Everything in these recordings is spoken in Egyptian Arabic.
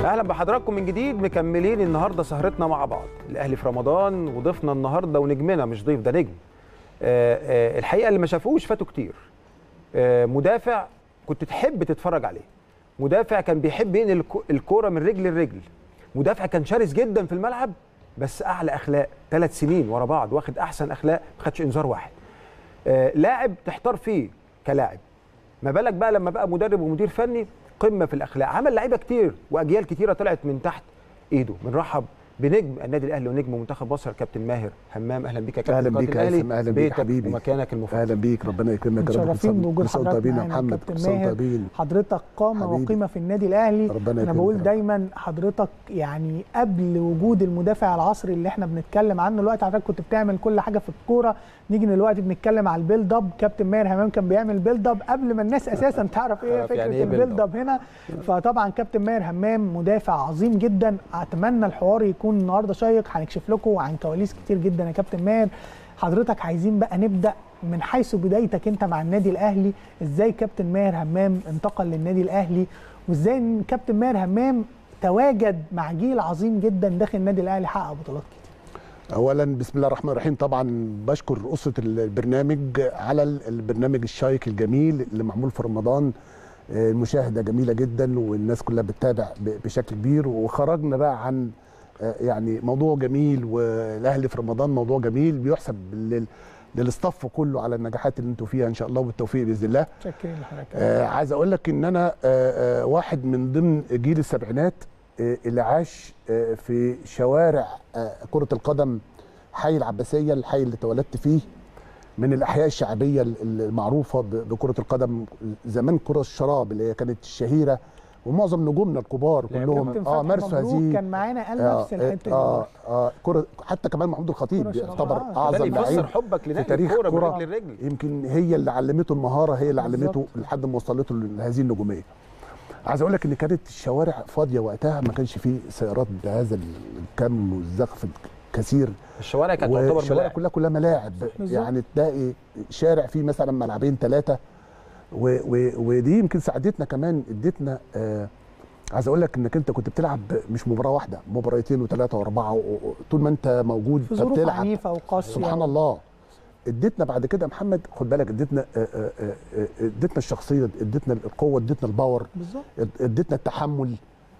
اهلا بحضراتكم من جديد مكملين النهارده سهرتنا مع بعض الاهلي في رمضان وضيفنا النهارده ونجمنا مش ضيف ده نجم آه، آه، الحقيقه اللي ما شافوش فاتوا كتير آه، مدافع كنت تحب تتفرج عليه مدافع كان بيحب ينقل الكو- الكوره من رجل لرجل مدافع كان شرس جدا في الملعب بس اعلى اخلاق ثلاث سنين ورا بعض واخد احسن اخلاق ما خدش انذار واحد آه، لاعب تحتار فيه كلاعب ما بالك بقى لما بقى مدرب ومدير فني قمه في الاخلاق عمل لعيبه كتير واجيال كتيره طلعت من تحت ايده بنرحب بنجم النادي الاهلي ونجم منتخب مصر كابتن ماهر همام اهلا بيك يا كابتن اهلا قائد بيك يا الأهلي. هيثم، أهلا بيك بيتك حبيبي. ومكانك المفضل اهلا بيك ربنا يكرمك يا رب متشرفين كل بوجود سنة وأنتم حضرتك طيبين يا معانا محمد كابتن كل سنة وأنتم ماهر طيبين حضرتك قامه حبيبي. وقيمه في النادي الاهلي ربنا انا يكرمك بقول يا رب. دايما حضرتك يعني قبل وجود المدافع العصري اللي احنا بنتكلم عنه دلوقتي حضرتك كنت بتعمل كل حاجه في الكوره نيجي دلوقتي بنتكلم على البيلد اب كابتن ماهر همام كان بيعمل بيلد اب قبل ما الناس اساسا تعرف ايه تعرف فكره يعني إيه build البيلد اب هنا فطبعا كابتن ماهر همام مدافع عظيم جدا اتمنى الحوار يكون النهارده شيق هنكشف لكم عن كواليس كتير جدا يا كابتن ماهر حضرتك عايزين بقى نبدا من حيث بدايتك انت مع النادي الاهلي ازاي كابتن ماهر همام انتقل للنادي الاهلي وازاي إن كابتن ماهر همام تواجد مع جيل عظيم جدا داخل النادي الاهلي حقق بطولات كتير اولا بسم الله الرحمن الرحيم طبعا بشكر اسره البرنامج على البرنامج الشيق الجميل اللي معمول في رمضان آه، المشاهده جميله جدا والناس كلها بتتابع ب- بشكل كبير وخرجنا بقى عن آه، يعني موضوع جميل والاهلي في رمضان موضوع جميل بيحسب لل للاستاف كله على النجاحات اللي انتوا فيها ان شاء الله والتوفيق باذن الله شكرا لحضرتك آه عايز اقول لك ان انا آه آه واحد من ضمن جيل السبعينات آه اللي عاش آه في شوارع آه كرة القدم حي العباسية الحي اللي اتولدت فيه من الأحياء الشعبية ال- المعروفة ب- بكرة القدم زمان كرة الشراب اللي هي كانت الشهيرة ومعظم نجومنا الكبار كلهم كابتن اه فتحي مارسوا مبروك هذه كان معانا قال آه نفس الحته دي اه اه كرة حتى كمان محمود الخطيب كرة شراب. يعتبر آه، ده اعظم اللي يفسر لعيب حبك في لنادي تاريخ الكوره من كرة رجل لرجل يمكن هي اللي علمته المهاره هي اللي علمته بالظبط. لحد ما وصلته لهذه النجوميه. عايز اقول لك ان كانت الشوارع فاضيه وقتها ما كانش فيه سيارات بهذا الكم والزخم الكثير الشوارع كانت تعتبر والشوارع ملاعب كلها كلها ملاعب بالظبط. يعني تلاقي شارع فيه مثلا ملعبين ثلاثه و و ودي يمكن ساعدتنا كمان ادتنا آه عايز اقول لك انك انت كنت بتلعب مش مباراه واحده مباراتين وثلاثه واربعه و- و- طول ما انت موجود في ظروف فبتلعب عنيفه وقاسيه سبحان الله اديتنا بعد كده يا محمد خد بالك اديتنا آه، آه، آه، اديتنا الشخصيه اديتنا القوه اديتنا الباور بالظبط اديتنا التحمل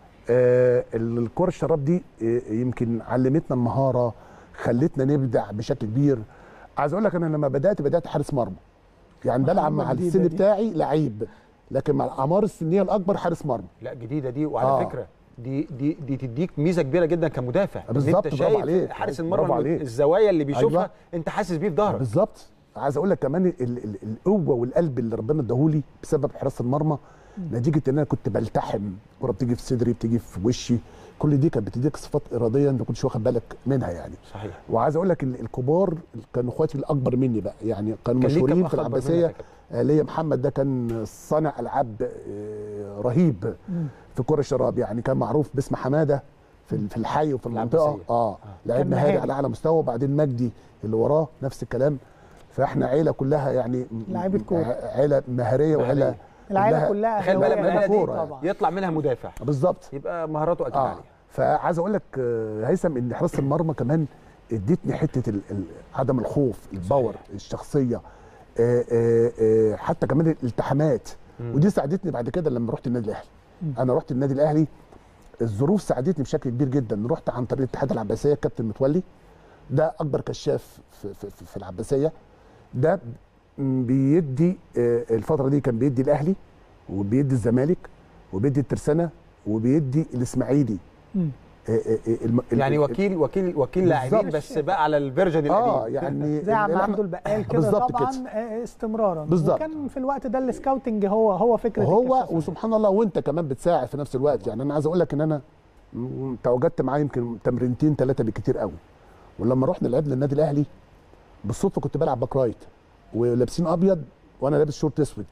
آه، الكره الشراب دي آه، يمكن علمتنا المهاره خلتنا نبدع بشكل كبير عايز اقول لك انا لما بدات بدات حارس مرمى يعني بلعب مع جديدة السن دي. بتاعي لعيب لكن مع الاعمار السنيه الاكبر حارس مرمى لا جديده دي وعلى آه. فكره دي دي دي تديك ميزه كبيره جدا كمدافع إن بالظبط، انت برافو شايف عليك. حارس برافو المرمى عليك. الزوايا اللي بيشوفها أيوة. انت حاسس بيه في ظهرك بالظبط عايز اقول لك كمان ال ال القوه والقلب اللي ربنا اداهولي بسبب حراسه المرمى نتيجه ان انا كنت بلتحم الكوره بتيجي في صدري بتيجي في وشي كل دي كانت بتديك صفات اراديه انت ما كنتش واخد بالك منها يعني صحيح وعايز اقول لك ال- الكبار كانوا اخواتي الاكبر مني بقى يعني كانوا كان ليك كام مشهورين أخ في أكبر منك العباسيه يا كابتن؟ آه، ليا محمد ده كان صانع العاب آه، رهيب في كره الشراب يعني كان معروف باسم حماده في ال- في الحي وفي المنطقه العباسية. اه لعيب كان مهاري مهاري. على اعلى مستوى وبعدين مجدي اللي وراه نفس الكلام فاحنا عيله كلها يعني م- لعيبة كورة. ع- عيله مهاريه وعيله مهارية. العائله كلها تخيل بقى أهلاوية. لما العيله كورة دي طبعا يطلع منها مدافع بالظبط يبقى مهاراته اكيد اه عاليه فعايز اقول لك آه، هيثم ان حراسه المرمى كمان ادتني حته ال ال عدم الخوف الباور الشخصيه آه، آه، آه، حتى كمان الالتحامات ودي ساعدتني بعد كده لما رحت النادي الاهلي انا رحت النادي الاهلي الظروف ساعدتني بشكل كبير جدا رحت عن طريق الاتحاد العباسيه الكابتن متولي ده اكبر كشاف في, في, في, في العباسيه ده م- بيدي آه، الفتره دي كان بيدي الاهلي وبيدي الزمالك وبيدي الترسانه وبيدي الاسماعيلي مم. آه، آه، آه، الم- ال- يعني ال- وكيل وكيل وكيل بالظبط. لاعبين بس بقى على الفيرجن القديم اه يعني زي عم ال- عبده البقال كده بالظبط طبعا كده. آه، استمرارا بالظبط. وكان في الوقت ده السكاوتنج هو هو فكره هو الكشافة. وسبحان الله وانت كمان بتساعد في نفس الوقت يعني انا عايز اقول لك ان انا م- تواجدت معاه يمكن تمرينتين ثلاثه بالكتير قوي ولما رحنا لعبنا النادي الاهلي بالصدفه كنت بلعب باك رايت ولابسين ابيض وانا لابس شورت اسود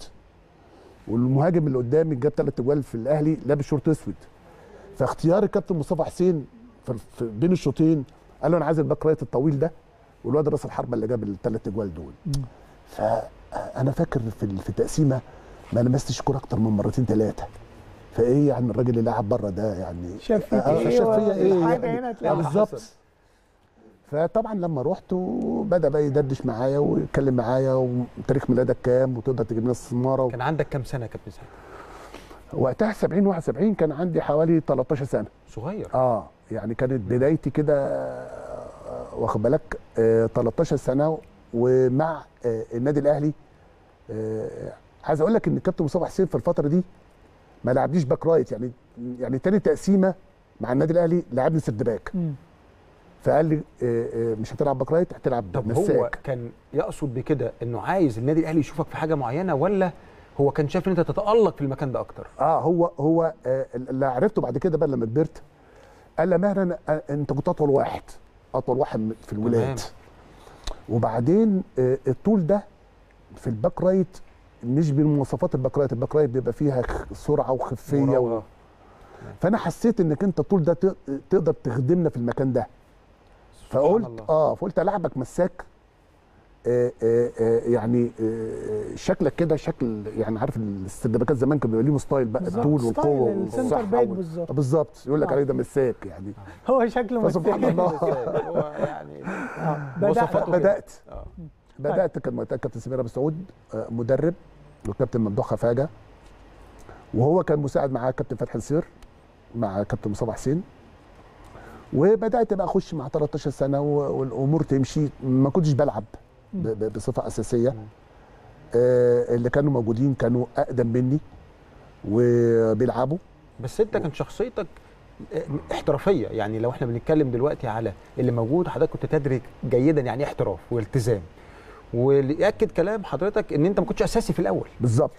والمهاجم اللي قدامي جاب ثلاث اجوال في الاهلي لابس شورت اسود فاختيار الكابتن مصطفى حسين في في بين الشوطين قال له انا عايز الباك رايت الطويل ده والواد راس الحربه اللي جاب الثلاث اجوال دول فانا فاكر في ال- في التقسيمه ما لمستش كوره اكتر من مرتين ثلاثه فايه يعني الراجل اللي قاعد بره ده يعني شاف فيك آه، ايه شاف فيا ايه الحاجه يعني. هنا آه، تلاقي بالظبط فطبعا لما رحت وبدا بقى يدردش معايا ويتكلم معايا وتاريخ ميلادك كام وتقدر تجيب لنا السماره و... كان عندك كام سنه يا كابتن سعد وقتها 70 71 كان عندي حوالي 13 سنه صغير اه يعني كانت بدايتي كده آه، واخد بالك آه 13 سنه ومع آه النادي الاهلي آه عايز اقول لك ان الكابتن مصطفى حسين في الفتره دي ما لعبنيش باك رايت يعني يعني تاني تقسيمه مع النادي الاهلي لعبني سيرد باك مم. فقال لي آه آه مش هتلعب باك رايت هتلعب طب هو مساك كان يقصد بكده انه عايز النادي الاهلي يشوفك في حاجه معينه ولا هو كان شايف ان انت تتالق في المكان ده اكتر اه هو هو آه اللي عرفته بعد كده بقى لما كبرت قال لي مهنا آه انت كنت اطول واحد اطول واحد في الولاد تمام. وبعدين آه الطول ده في الباك رايت مش بمواصفات الباك رايت الباك رايت بيبقى فيها خ- سرعه وخفيه و... مراوغة. فانا حسيت انك انت الطول ده ت- تقدر تخدمنا في المكان ده سبحان فقلت الله. اه فقلت العبك مساك آه آه آه يعني آه شكلك كده شكل يعني عارف السندباكات زمان كان بيبقى ليهم ستايل بقى بالظبط. الطول ستايل والقوه السنتر والصحه باك وال- بالظبط. آه، بالظبط يقول لك آه. عليه ده مساك يعني هو شكله فسبحان متفق. الله هو يعني آه، مواصفاته بدأ كده. بدات آه. بدات كان وقتها كابتن سمير ابو سعود آه، مدرب وكابتن ممدوح خفاجه وهو كان مساعد معاه كابتن فتحي نصير مع كابتن مصطفى حسين وبدات بقى اخش مع 13 سنه و- والامور تمشي ما كنتش بلعب ب- ب- بصفه اساسيه آه، اللي كانوا موجودين كانوا اقدم مني وبيلعبوا بس انت كان شخصيتك احترافيه يعني لو احنا بنتكلم دلوقتي على اللي موجود حضرتك كنت تدرك جيدا يعني ايه احتراف والتزام واللي ياكد كلام حضرتك ان انت ما كنتش اساسي في الاول بالظبط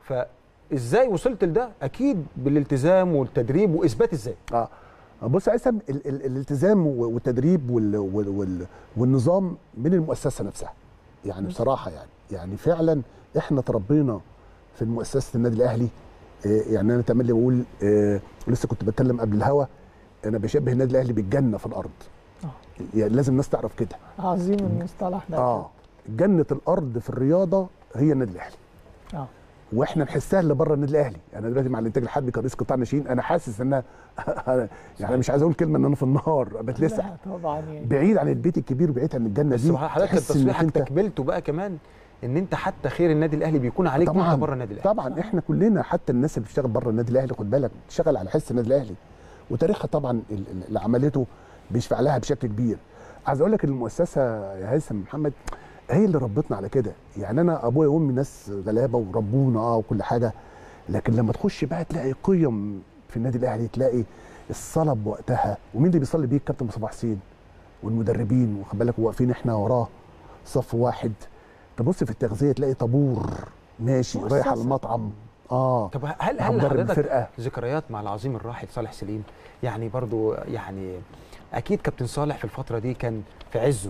فازاي وصلت لده اكيد بالالتزام والتدريب واثبات الذات اه بص يا اسم ال- ال- الالتزام و- والتدريب وال وال وال والنظام من المؤسسه نفسها يعني بصراحه يعني يعني فعلا احنا تربينا في مؤسسه النادي الاهلي آه، يعني انا تملي بقول آه، لسه كنت بتكلم قبل الهوا انا بشبه النادي الاهلي بالجنه في الارض آه. يعني لازم الناس تعرف كده عظيم المصطلح ده اه جنه الارض في الرياضه هي النادي الاهلي اه واحنا نحسها اللي بره النادي الاهلي انا دلوقتي مع الانتاج الحربي كرئيس قطاع ناشئين انا حاسس ان انا يعني مش عايز اقول كلمه ان انا في النار بتلسع لا طبعا يعني بعيد عن البيت الكبير وبعيد عن الجنه بس دي حضرتك تحس إنك تصريحك أنت- تكملته بقى كمان ان انت حتى خير النادي الاهلي بيكون عليك وانت طبعا بره النادي الاهلي طبعا احنا كلنا حتى الناس اللي بتشتغل بره النادي الاهلي خد بالك بتشتغل على حس النادي الاهلي وتاريخها طبعا ال- ال- اللي عملته بيشفع لها بشكل كبير عايز اقول لك المؤسسه يا هيثم محمد هي اللي ربتنا على كده يعني انا ابويا وامي ناس غلابه وربونا اه وكل حاجه لكن لما تخش بقى تلاقي قيم في النادي الاهلي تلاقي الصلاه بوقتها ومين اللي بيصلي بيه الكابتن مصطفى حسين والمدربين واخد بالك واقفين احنا وراه صف واحد تبص في التغذيه تلاقي طابور ماشي رايح على مؤسسة. المطعم اه طب هل مع هل مدرب حضرتك الفرقه ذكريات مع العظيم الراحل صالح سليم يعني برضو يعني اكيد كابتن صالح في الفتره دي كان في عزه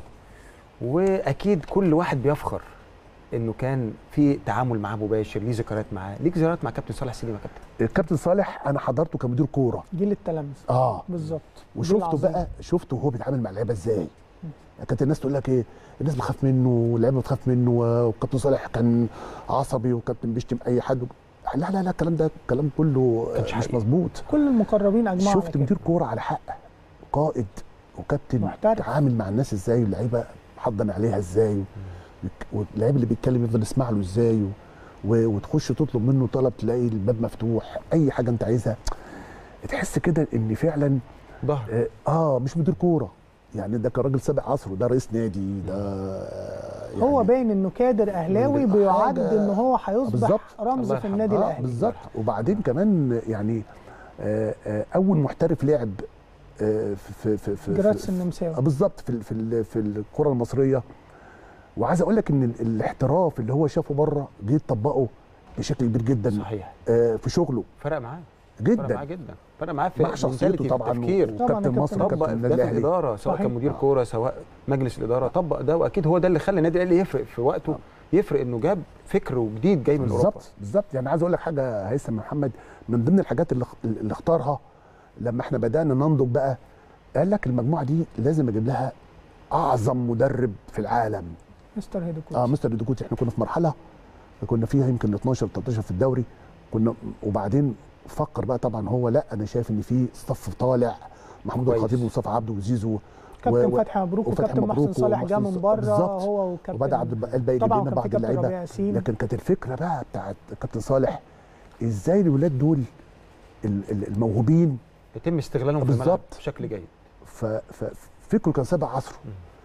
واكيد كل واحد بيفخر انه كان في تعامل معاه مباشر ليه ذكريات معاه ليك ذكريات مع كابتن صالح سليم يا كابتن الكابتن صالح انا حضرته كمدير كوره جيل التلامذه اه بالظبط جيل وشفته عظيم. بقى شفته وهو بيتعامل مع اللعيبه ازاي كانت الناس تقول لك ايه الناس بتخاف منه واللعيبه بتخاف منه والكابتن صالح كان عصبي وكابتن بيشتم اي حد لا لا لا الكلام ده الكلام كله كانش مش حقيقي. مظبوط كل المقربين اجمعوا شفت على كده. مدير كوره على حق قائد وكابتن محترف. تعامل مع الناس ازاي واللعيبه حضن عليها ازاي واللعيب اللي بيتكلم يفضل يسمع له ازاي و... و... وتخش تطلب منه طلب تلاقي الباب مفتوح اي حاجه انت عايزها تحس كده ان فعلا ظهر اه, آه مش مدير كوره يعني ده كان راجل سابق عصره ده رئيس نادي ده آه، يعني هو باين انه كادر اهلاوي بيبقى بيعد حاجة- ان هو هيصبح بالظبط. رمز الله في يرحمه. النادي آه الاهلي بالظبط وبعدين كمان يعني آه آه اول محترف لعب آه في في في جراتس في النمساوي آه بالظبط في ال- في ال- في الكره المصريه وعايز اقول لك ان ال- الاحتراف اللي هو شافه بره جه يطبقه بشكل كبير جدا صحيح آه في شغله فرق معاه فرق معاه جدا جدا فرق معاه في مع شخصيته mentality، في طبعا التفكير طبعاً وكابتن الكابتن مصر طبق طبق وكابتن النادي اهداف الاهلي الاداره سواء صحيح. كان مدير آه. كوره سواء مجلس الاداره طبق ده واكيد هو ده اللي خلى النادي الاهلي يفرق في وقته يفرق انه جاب فكر وجديد جاي من اوروبا بالظبط بالظبط يعني عايز اقول لك حاجه هيثم محمد من ضمن الحاجات اللي, اللي اختارها لما احنا بدانا ننضج بقى قال لك المجموعه دي لازم اجيب لها اعظم مدرب في العالم مستر هيدوكوتي اه مستر دوكوتي احنا كنا في مرحله كنا فيها يمكن 12 13 في الدوري كنا وبعدين فكر بقى طبعا هو لا انا شايف ان في صف طالع محمود كويس. الخطيب ومصطفى عبده وزيزو كابتن و- فتحي مبروك وفتحي وكابتن محسن مبروك صالح جه ومحسن من ص- بره بالظبط. هو وكابتن وبدا عبد البقال بقى يجيب طبعا لنا كان في بعض كابتن ربيع اللعيبه ياسين لكن كانت الفكره بقى بتاعت كابتن صالح ازاي الولاد دول ال- ال- الموهوبين يتم استغلالهم في الملعب بالظبط. بشكل جيد ف- ففكره كان سابق عصره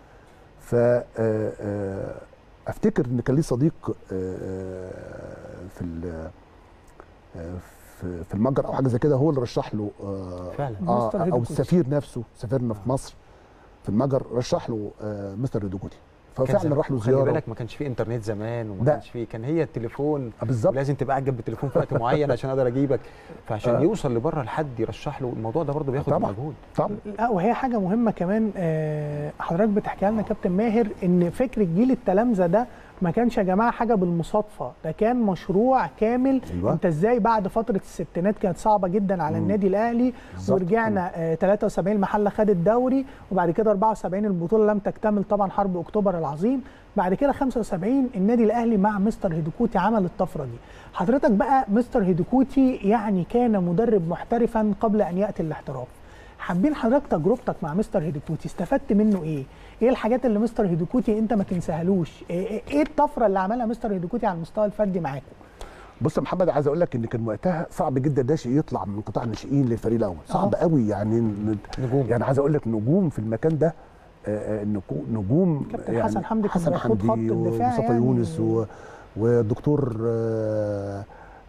ف آه، آه، افتكر ان كان لي صديق آه، آه، في ال- آه، في في المجر او حاجه زي كده هو اللي رشح له آه، فعلا اه مستر او هيدوكوتي. السفير نفسه سفيرنا في مصر في المجر رشح له آه، مستر هيدوكوتي كان ففعلا زمان- راح له خلي زياره بالك ما كانش فيه انترنت زمان وما لا. كانش فيه كان هي التليفون آه، بالظبط ولازم تبقى قاعد جنب التليفون في وقت معين عشان اقدر اجيبك فعشان آه. يوصل لبره لحد يرشح له الموضوع ده برضه بياخد طبعاً. مجهود طبعا لا وهي حاجه مهمه كمان آه، حضرتك بتحكي لنا كابتن ماهر ان فكر جيل التلامذه ده ما كانش يا جماعه حاجه بالمصادفه ده كان مشروع كامل أيوة. انت ازاي بعد فتره الستينات كانت صعبه جدا على مم. النادي الاهلي بالظبط. ورجعنا آه، 73 المحله خد الدوري وبعد كده 74 البطوله لم تكتمل طبعا حرب اكتوبر العظيم بعد كده 75 النادي الاهلي مع مستر هيدوكوتي عمل الطفره دي حضرتك بقى مستر هيدوكوتي يعني كان مدرب محترفا قبل ان ياتي الاحتراف حابين حضرتك تجربتك مع مستر هيدوكوتي استفدت منه ايه؟ ايه الحاجات اللي مستر هيدوكوتي انت ما تنساهالوش؟ ايه إيه الطفره اللي عملها مستر هيدوكوتي على المستوى الفردي معاكم؟ بص يا محمد عايز اقول لك ان كان وقتها صعب جدا ناشئ يطلع من قطاع الناشئين للفريق الاول صعب آه. قوي يعني ن- نجوم يعني عايز اقول لك نجوم في المكان ده آه، آه، نجو- نجوم كابتن حسن حمدي كان حسن بيقود خط حمدي الدفاع ومصطفى يعني. يونس و- والدكتور آه،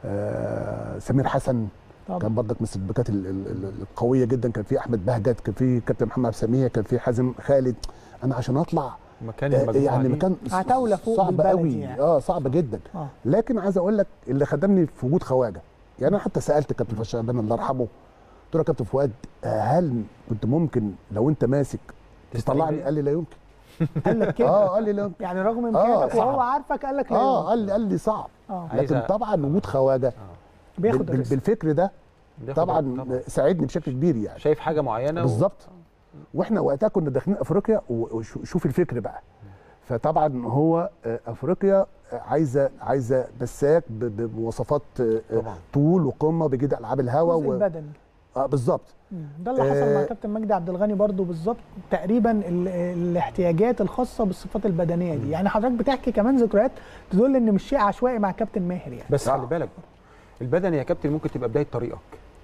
آه، سمير حسن طبعا. كان برضك من الباكات ال- ال- ال- القويه جدا كان في احمد بهجت كان في كابتن محمد عبد السميع كان في حازم خالد انا عشان اطلع مكان آه، المجموعه يعني دي. مكان عتاولة فوق صعب بالبلدي قوي يعني. اه صعب جدا اه لكن عايز اقول لك اللي خدمني في وجود خواجه يعني انا حتى سالت كابتن فؤاد شعبان الله يرحمه قلت له يا كابتن فؤاد آه، هل كنت ممكن لو انت ماسك تستعين تطلعني بيا؟ قال لي لا يمكن قال لك كده اه قال لي لا يمكن يعني رغم آه، امكانياتك وهو صعب. عارفك قال لك لا اه يمكن. قال لي قال لي صعب اه عايز لكن أ- طبعا وجود خواجه بياخد بال- الريسك. بالفكر ده بياخد طبعا وقت ساعدني بشكل كبير يعني شايف حاجه معينه و- بالظبط واحنا وقتها كنا داخلين افريقيا وشوف الفكر بقى فطبعا هو آه، افريقيا آه، عايزه عايزه مساك ب- ب- بمواصفات آه، آه، طبعا طول وقمه بجد العاب الهوا الجزء و... البدني اه بالظبط مم. ده اللي حصل مع آه، كابتن مجدي عبد الغني برضو بالظبط تقريبا ال- الاحتياجات الخاصه بالصفات البدنيه دي يعني حضرتك بتحكي كمان ذكريات تدل ان مش شيء عشوائي مع كابتن ماهر يعني بس آه. خلي بالك برضه البدني يا كابتن ممكن تبقى بدايه طريقك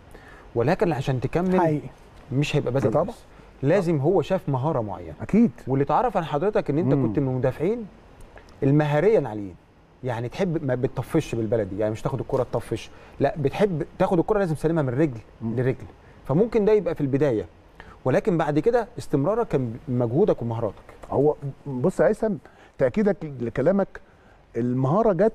ولكن عشان تكمل حقيقي مش هيبقى بدني طبعا. بس لازم هو شاف مهاره معينه اكيد واللي تعرف عن حضرتك ان انت مم. كنت من المدافعين المهاريا عاليين يعني تحب ما بتطفش بالبلدي يعني مش تاخد الكره تطفش لا بتحب تاخد الكره لازم تسلمها من رجل مم. لرجل فممكن ده يبقى في البدايه ولكن بعد كده استمرارك كان بمجهودك ومهاراتك هو بص يا هيثم تاكيدك لكلامك المهاره جت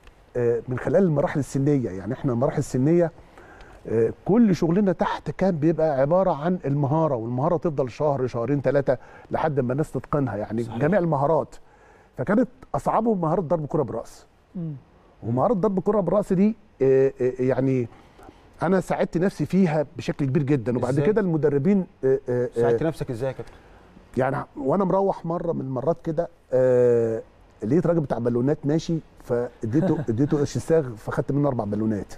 آه، من خلال المراحل السنيه يعني احنا المراحل السنيه آه، كل شغلنا تحت كان بيبقى عباره عن المهاره والمهاره تفضل شهر شهرين ثلاثه لحد ما الناس تتقنها يعني صحيح. جميع المهارات فكانت اصعبهم مهاره ضرب كره براس مم. ومهاره ضرب كره براس دي آه، آه، يعني انا ساعدت نفسي فيها بشكل كبير جدا وبعد إزاي؟ كده المدربين آه، آه، آه، ساعدت نفسك ازاي يا كابتن يعني وانا مروح مره من المرات كده آه لقيت راجل بتاع بالونات ماشي فاديته اديته قرش الساغ فخدت منه اربع بالونات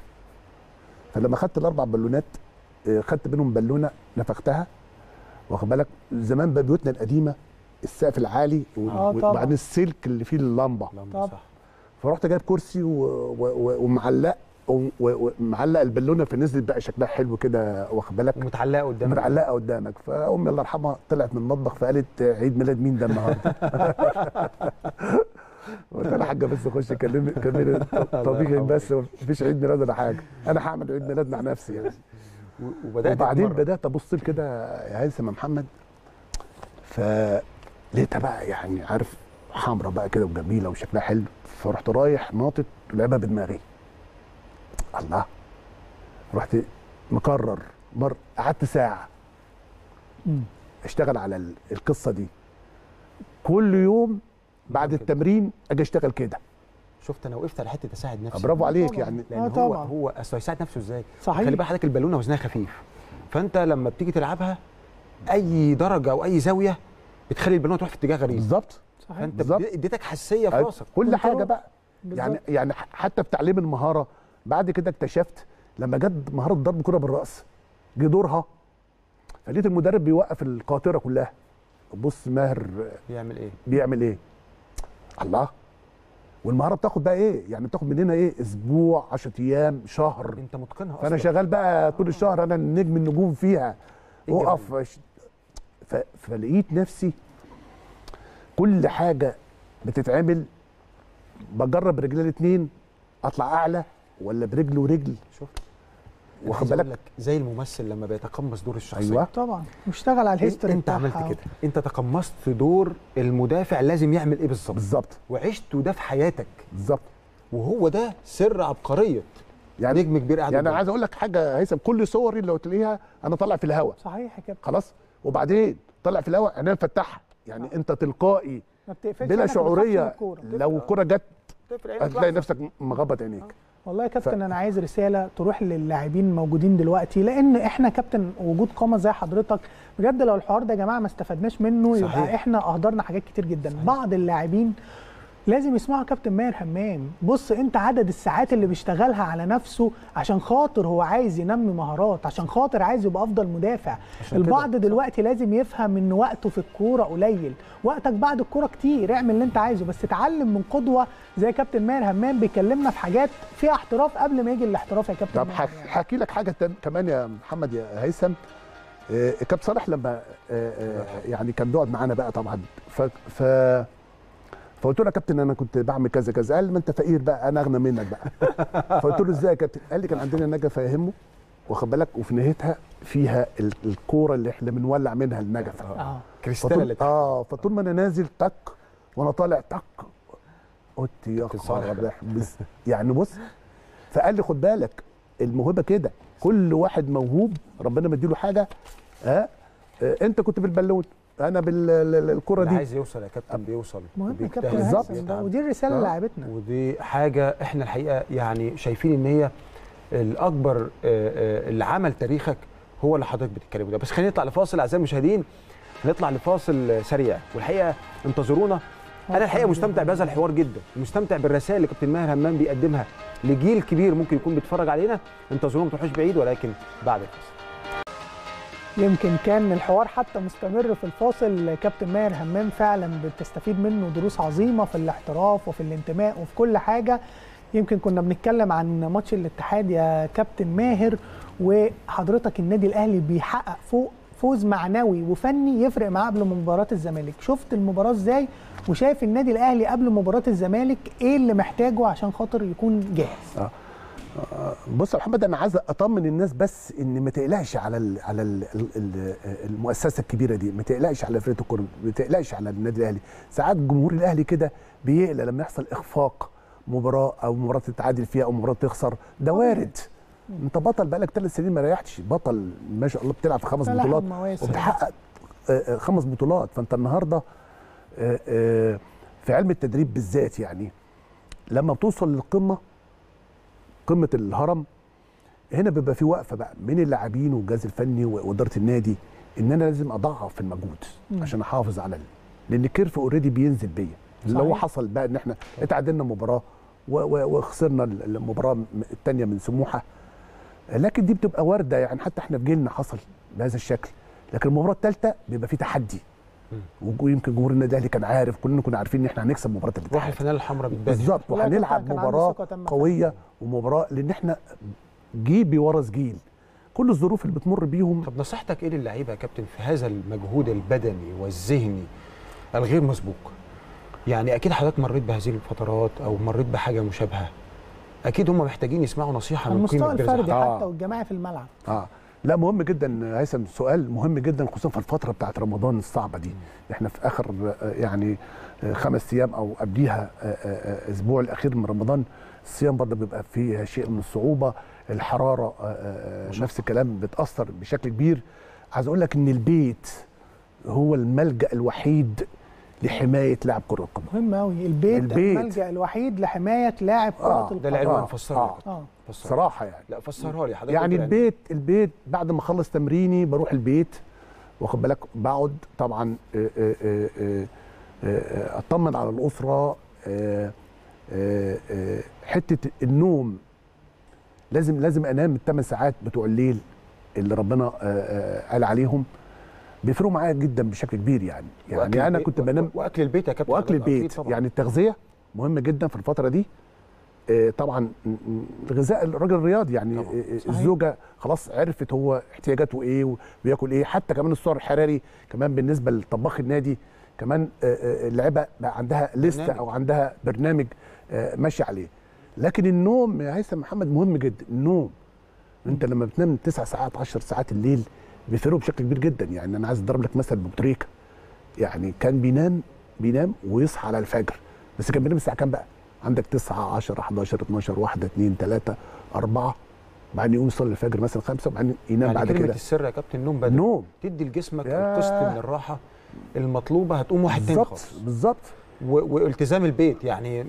فلما خدت الاربع بالونات آه خدت منهم بالونه نفختها واخد بالك زمان بقى بيوتنا القديمه السقف العالي و- آه طبعا. وبعدين السلك اللي فيه اللمبه لمبة طب. صح فرحت جايب كرسي و- و- و- ومعلق و- و- ومعلق البالونه فنزلت بقى شكلها حلو كده واخد بالك ومتعلقه قدامك متعلقه قدامك فامي الله يرحمها طلعت من المطبخ فقالت عيد ميلاد مين ده النهارده قلت لها حاجه بس خش كلمني كلمني طبيعي يرحمه. بس مفيش عيد ميلاد ولا حاجه انا هعمل عيد ميلاد مع نفسي يعني و- وبدات وبعدين تتمرن. بدات ابص كده يا هيثم يا محمد فلقيتها بقى يعني عارف حمرا بقى كده وجميله وشكلها حلو فرحت رايح ناطط لعبها بدماغي الله رحت مكرر مر قعدت ساعه مم. اشتغل على ال- القصه دي كل يوم بعد كده. التمرين اجي اشتغل كده شفت انا وقفت على حته اساعد نفسي برافو عليك طبعاً. يعني لان آه هو طبعاً. هو اصل هيساعد نفسه ازاي صحيح خلي بالك حضرتك البالونه وزنها خفيف فانت لما بتيجي تلعبها اي درجه او اي زاويه بتخلي البالونه تروح في اتجاه غريب بالظبط صحيح فانت بالظبط. بدي- اديتك حساسيه في أيوة. راسك كل كنترول. حاجه بقى بالظبط. يعني يعني ح- حتى في تعليم المهاره بعد كده اكتشفت لما جت مهاره ضرب كره بالراس جه دورها فلقيت المدرب بيوقف القاطره كلها بص ماهر بيعمل ايه بيعمل ايه الله والمهاره بتاخد بقى ايه يعني بتاخد مننا ايه اسبوع 10 ايام شهر انت متقنها اصلا فانا شغال بقى طول الشهر انا النجم النجوم فيها إيه اقف ش- ف... فلقيت نفسي كل حاجه بتتعمل بجرب رجلي الاثنين اطلع اعلى ولا برجل ورجل شفت واخد عايز أقول بالك؟ لك زي الممثل لما بيتقمص دور الشخصيه ايوه طبعا واشتغل على الهيستوري انت بتاعها. عملت كده انت تقمصت دور المدافع لازم يعمل ايه بالظبط بالظبط وعشته ده في حياتك بالظبط وهو ده سر عبقريه يعني نجم كبير قاعد يعني انا قدامك. عايز اقول لك حاجه هيثم كل صوري لو تلاقيها انا طالع في الهواء صحيح يا كابتن خلاص وبعدين طلع في الهواء عينيا مفتحها يعني آه. انت تلقائي ما بتقفلش بلا عينك، ما بتخافش من شعوريه الكورة. لو الكره جت تقفل عينك هتلاقي لحظة. نفسك مغبط عينيك والله يا كابتن انا عايز رساله تروح للاعبين الموجودين دلوقتي لان احنا كابتن وجود قامه زي حضرتك بجد لو الحوار ده يا جماعه ما استفدناش منه صحيح. يبقى احنا اهدرنا حاجات كتير جدا بعض اللاعبين لازم يسمعوا كابتن ماهر همام بص انت عدد الساعات اللي بيشتغلها على نفسه عشان خاطر هو عايز ينمي مهارات عشان خاطر عايز يبقى افضل مدافع عشان البعض كده. دلوقتي لازم يفهم ان وقته في الكوره قليل وقتك بعد الكوره كتير اعمل اللي انت عايزه بس اتعلم من قدوه زي كابتن ماهر همام بيكلمنا في حاجات فيها احتراف قبل ما يجي الاحتراف يا كابتن طب ماهر حك- يعني. حكي لك حاجه تاني- كمان يا محمد يا هيثم آه، كابتن صالح لما آه، آه، يعني كان بيقعد معانا بقى طبعا ف, ف فقلت له يا كابتن انا كنت بعمل كذا كذا قال لي ما انت فقير بقى انا اغنى منك بقى فقلت له ازاي يا كابتن قال لي كان عندنا نجفه يهمه واخد بالك وفي نهايتها فيها ال- الكوره اللي احنا بنولع منها النجفه اه كريستاله اللي فطول اه فطول ما انا نازل تك وانا طالع تك قلت يا كابتن صالح خبر بقى. بس يعني بص فقال لي خد بالك الموهبه كده كل واحد موهوب ربنا مديله حاجه ها آه انت كنت بالبالون انا بالكره اللي دي عايز يوصل يا كابتن بيوصل مهم يا وبيجتهد كابتن بالظبط. هيثم ده وبيتعب. ودي الرساله آه. اللي لعبتنا ودي حاجه احنا الحقيقه يعني شايفين ان هي الاكبر آه، آه، اللي عمل تاريخك هو اللي حضرتك بتتكلم ده بس خلينا نطلع لفاصل اعزائي المشاهدين هنطلع لفاصل سريع والحقيقه انتظرونا انا الحقيقه مستمتع بهذا الحوار جدا ومستمتع بالرسائل اللي كابتن ماهر همام بيقدمها لجيل كبير ممكن يكون بيتفرج علينا انتظرونا ما تروحوش بعيد ولكن بعد الفاصل يمكن كان الحوار حتى مستمر في الفاصل كابتن ماهر همام فعلا بتستفيد منه دروس عظيمه في الاحتراف وفي الانتماء وفي كل حاجه يمكن كنا بنتكلم عن ماتش الاتحاد يا كابتن ماهر وحضرتك النادي الاهلي بيحقق فوق فوز معنوي وفني يفرق معاه قبل مباراه الزمالك شفت المباراه ازاي وشايف النادي الاهلي قبل مباراه الزمالك ايه اللي محتاجه عشان خاطر يكون جاهز بص يا محمد انا عايز اطمن الناس بس ان ما تقلقش على ال على ال ال المؤسسه الكبيره دي ما تقلقش على فرقه الكوره ما تقلقش على النادي الاهلي ساعات جمهور الاهلي كده بيقلق لما يحصل اخفاق مباراه او مباراه تتعادل فيها او مباراه تخسر ده وارد انت بطل بقالك ثلاث سنين ما ريحتش بطل ما شاء الله بتلعب في خمس ثلاث بطولات مواسم. وبتحقق آه، آه، خمس بطولات فانت النهارده آه، آه، في علم التدريب بالذات يعني لما بتوصل للقمه قمه الهرم هنا بيبقى في وقفه بقى من اللاعبين والجهاز الفني واداره النادي ان انا لازم اضعف في المجهود مم. عشان احافظ على ال... لان الكيرف اوريدي بينزل بيا اللي هو صحيح. حصل بقى ان احنا اتعادلنا مباراه و... و... وخسرنا المباراه الثانيه من سموحه لكن دي بتبقى وارده يعني حتى احنا في جيلنا حصل بهذا الشكل لكن المباراه الثالثه بيبقى في تحدي ويمكن جمهور النادي الاهلي كان عارف كلنا كنا عارفين ان احنا هنكسب مباراه روح الاتحاد الفانيلا الحمراء بتبان بالظبط والله يا وهنلعب كابتن كان عندي مباراه ثقة تامة قويه ومباراه لان احنا جيل بيورث جيل كل الظروف اللي بتمر بيهم طب نصيحتك ايه للعيبه يا كابتن في هذا المجهود البدني والذهني الغير مسبوق يعني اكيد حضرتك مريت بهذه الفترات او مريت بحاجه مشابهه اكيد هم محتاجين يسمعوا نصيحه على من المستوى قيمه كبيرة زي الفردي حضرتك. آه. حتى والجماعي في الملعب اه لا مهم جدا هيثم سؤال مهم جدا خصوصا في الفتره بتاعت رمضان الصعبه دي احنا في اخر آه، يعني آه، خمس ايام او قبليها آه، آه، آه، اسبوع الاخير من رمضان الصيام برضه بيبقى فيه شيء من الصعوبه الحراره آه، آه، مشقة. نفس الكلام بتاثر بشكل كبير عايز اقول لك ان البيت هو الملجا الوحيد لحمايه لاعب كره القدم مهم قوي البيت, البيت. الملجا الوحيد لحمايه لاعب كره آه، القدم ده العنوان آه، فسر آه. لي اه فسر صراحه يعني لا فسرها لي حضرتك يعني قلت البيت البيت بعد ما اخلص تمريني بروح البيت واخد بالك بقعد طبعا آه، آه، آه، آه، آه، اطمن على الاسره آه، آه، آه، حته النوم لازم لازم انام الثمان ساعات بتوع الليل اللي ربنا آه، آه، قال عليهم بيفرقوا معايا جدا بشكل كبير يعني وأكل يعني انا البيت- كنت و- بنام واكل البيت يا كابتن واكل أكيد البيت طبعاً. يعني التغذيه مهمه جدا في الفتره دي آه، طبعا م- م- الغذاء الراجل الرياضي يعني طبعاً. آه، صحيح. الزوجه خلاص عرفت هو احتياجاته ايه وبياكل ايه حتى كمان السعر الحراري كمان بالنسبه لطباخ النادي كمان آه، آه، اللعيبه بقى عندها لسته برنامج. او عندها برنامج آه، ماشي عليه لكن النوم يا هيثم محمد مهم جدا النوم انت لما بتنام 9 ساعات 10 ساعات الليل بيفرقوا بشكل كبير جدا يعني انا عايز اضرب لك مثل ببطريقه يعني كان بينام بينام ويصحى على الفجر بس كان بينام الساعه كام بقى عندك 9 10 11 12 1 2 3 4 بعدين يقوم يصلي الفجر مثلا 5 وبعدين ينام يعني بعد كلمه كده السر يا كابتن النوم بدري نوم تدي لجسمك ياه. القسط من الراحه المطلوبه هتقوم واحد تاني بالظبط خالص بالظبط و- والتزام البيت يعني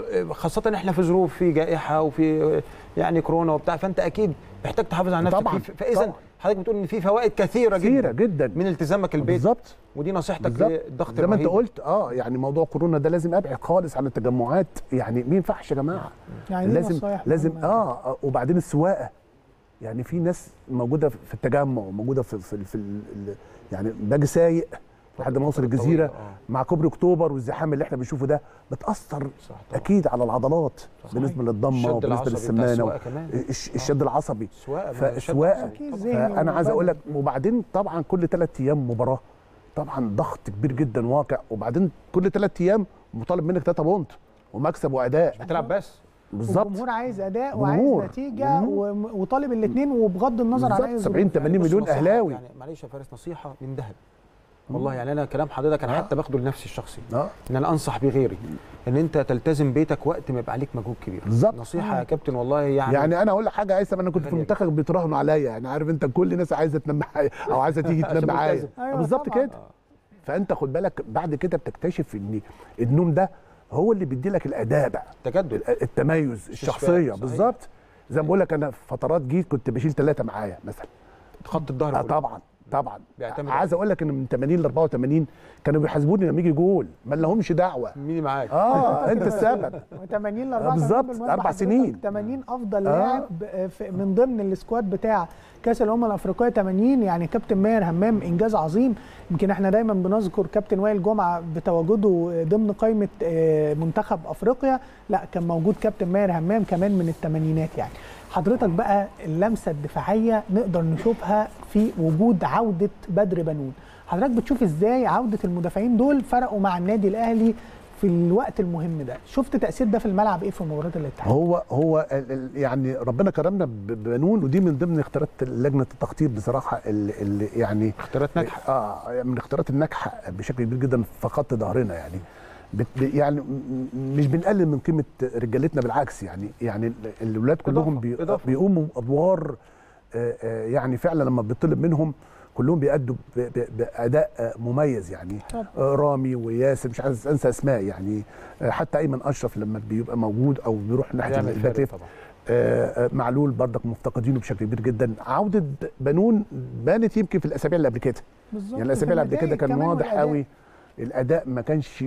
خاصة احنا في ظروف في جائحة وفي يعني كورونا وبتاع فانت اكيد محتاج تحافظ على نفسك طبعاً، في- فاذا طبعاً. حضرتك بتقول ان في فوائد كثيرة كثيره جدا جدا من التزامك البيت بالظبط ودي نصيحتك بالظبط للضغط زي ما انت الرهيب. قلت اه يعني موضوع كورونا ده لازم ابعد خالص عن التجمعات يعني ما ينفعش يا جماعه يعني دي لازم نصايح لازم مهمة. اه آه، وبعدين السواقه يعني في ناس موجوده في التجمع وموجوده في في, في ال- ال- يعني باجي سايق لحد ما اوصل فترة الجزيره طويلة، آه. مع كوبري اكتوبر والزحام اللي احنا بنشوفه ده بتاثر صح طبعاً. اكيد على العضلات صحيح. بالنسبه للضمه الشد وبالنسبه العصبي بتاع للسمانه السواقة كمان. الش- الشد العصبي سواقة ما- شد فالسواقه عصبي. أكيد طبعاً. ذهني فانا عايز اقول لك وبدني. وبعدين طبعا كل ثلاث ايام مباراه طبعا ضغط كبير جدا واقع وبعدين كل ثلاث ايام مطالب منك 3 بونت ومكسب واداء بتلعب بس بالظبط الجمهور عايز اداء جمهور. وعايز نتيجه جمهور. وم- وطالب الاثنين وبغض النظر عن بالظبط اي 70 ظروف. 80 بص مليون نصيحة، اهلاوي يعني معلش يا فارس نصيحة من ذهب والله يعني انا كلام حضرتك انا آه. حتى باخده لنفسي الشخصي اه ان انا انصح بيه غيري ان انت تلتزم بيتك وقت ما يبقى عليك مجهود كبير بالظبط. نصيحة يا كابتن والله يعني, يعني انا اقول لك حاجه هيثم انا كنت في غالية المنتخب بيتراهنوا عليا يعني عارف انت كل الناس عايزه تنام معايا او عايزه تيجي تنام عشان معايا ملتزم. أيوة بالظبط طبعاً. كده فانت خد بالك بعد كده بتكتشف ان النوم ده هو اللي بيدي لك الاداء بقى تجدد التميز الشخصيه صحيح. بالظبط زي ما بقول لك انا في فترات جيت كنت بشيل ثلاثه معايا مثلا خط الظهر آه كله. طبعا طبعا بيعتمد عايز اقول لك ان من 80 ل 84 كانوا بيحاسبوني لما يجي جول ما لهمش دعوه مين معاك اه انت السبب 80 ل آه، 4 بالظبط، أربع سنين. 80 افضل آه. لاعب آه، في- من ضمن السكواد بتاع كاس الامم الافريقيه 80 يعني كابتن ماهر همام انجاز عظيم يمكن احنا دايما بنذكر كابتن وائل جمعه بتواجده ضمن قائمه آه، منتخب افريقيا لا كان موجود كابتن ماهر همام كمان من الثمانينات يعني حضرتك بقى اللمسه الدفاعيه نقدر نشوفها في وجود عوده بدر بنون حضرتك بتشوف ازاي عوده المدافعين دول فرقوا مع النادي الاهلي في الوقت المهم ده شفت تاثير ده في الملعب ايه في مباراه الاتحاد هو هو ال- ال- يعني ربنا كرمنا ب- ببنون ودي من ضمن اختيارات لجنه التخطيط بصراحه اللي, اللي يعني اختيارات ناجحة اه من الاختيارات الناجحه بشكل كبير جدا في خط ظهرنا يعني بت ب- يعني م- م- مش بنقلل من قيمه رجالتنا بالعكس يعني يعني ال- الاولاد كلهم إضافة- بي إضافة. بيقوموا ادوار آه، آه، يعني فعلا لما بيطلب منهم كلهم بيأدوا ب- ب- باداء آه، مميز يعني طبعاً. آه، رامي وياسر مش عايز انسى اسماء يعني آه، حتى ايمن اشرف لما بيبقى موجود او بيروح ناحيه بيعمل الباك فارق ليفت طبعا آه، آه، معلول برضك مفتقدينه بشكل كبير جدا عوده بنون بانت يمكن في الاسابيع اللي قبل كده بالظبط يعني الاسابيع اللي قبل كده النتائج كان كمان واضح والأداء. قوي الاداء ما كانش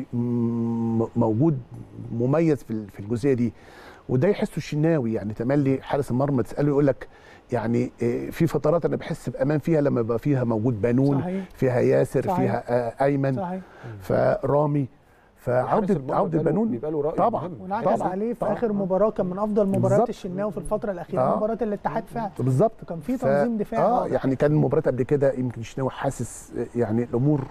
م- موجود مميز في ال- في الجزئيه دي وده يحسه الشناوي يعني تملي حارس المرمى تساله يقول لك يعني آه، في فترات انا بحس بامان فيها لما يبقى فيها موجود بنون صحيح. فيها ياسر صحيح. فيها آه، ايمن صحيح فرامي حارس فعوده المرمى عوده بيبقى له- بنون بيبقى له رأي طبعا مهم. ونعكس طبعا عليه في طبعا. اخر مباراه كان من افضل مباريات بالظبط. الشناوي في الفتره الاخيره آه. مباراه الاتحاد فعلا بالظبط كان في ف- تنظيم دفاعي اه واضح. يعني كان المباريات قبل كده يمكن الشناوي حاسس آه، يعني الامور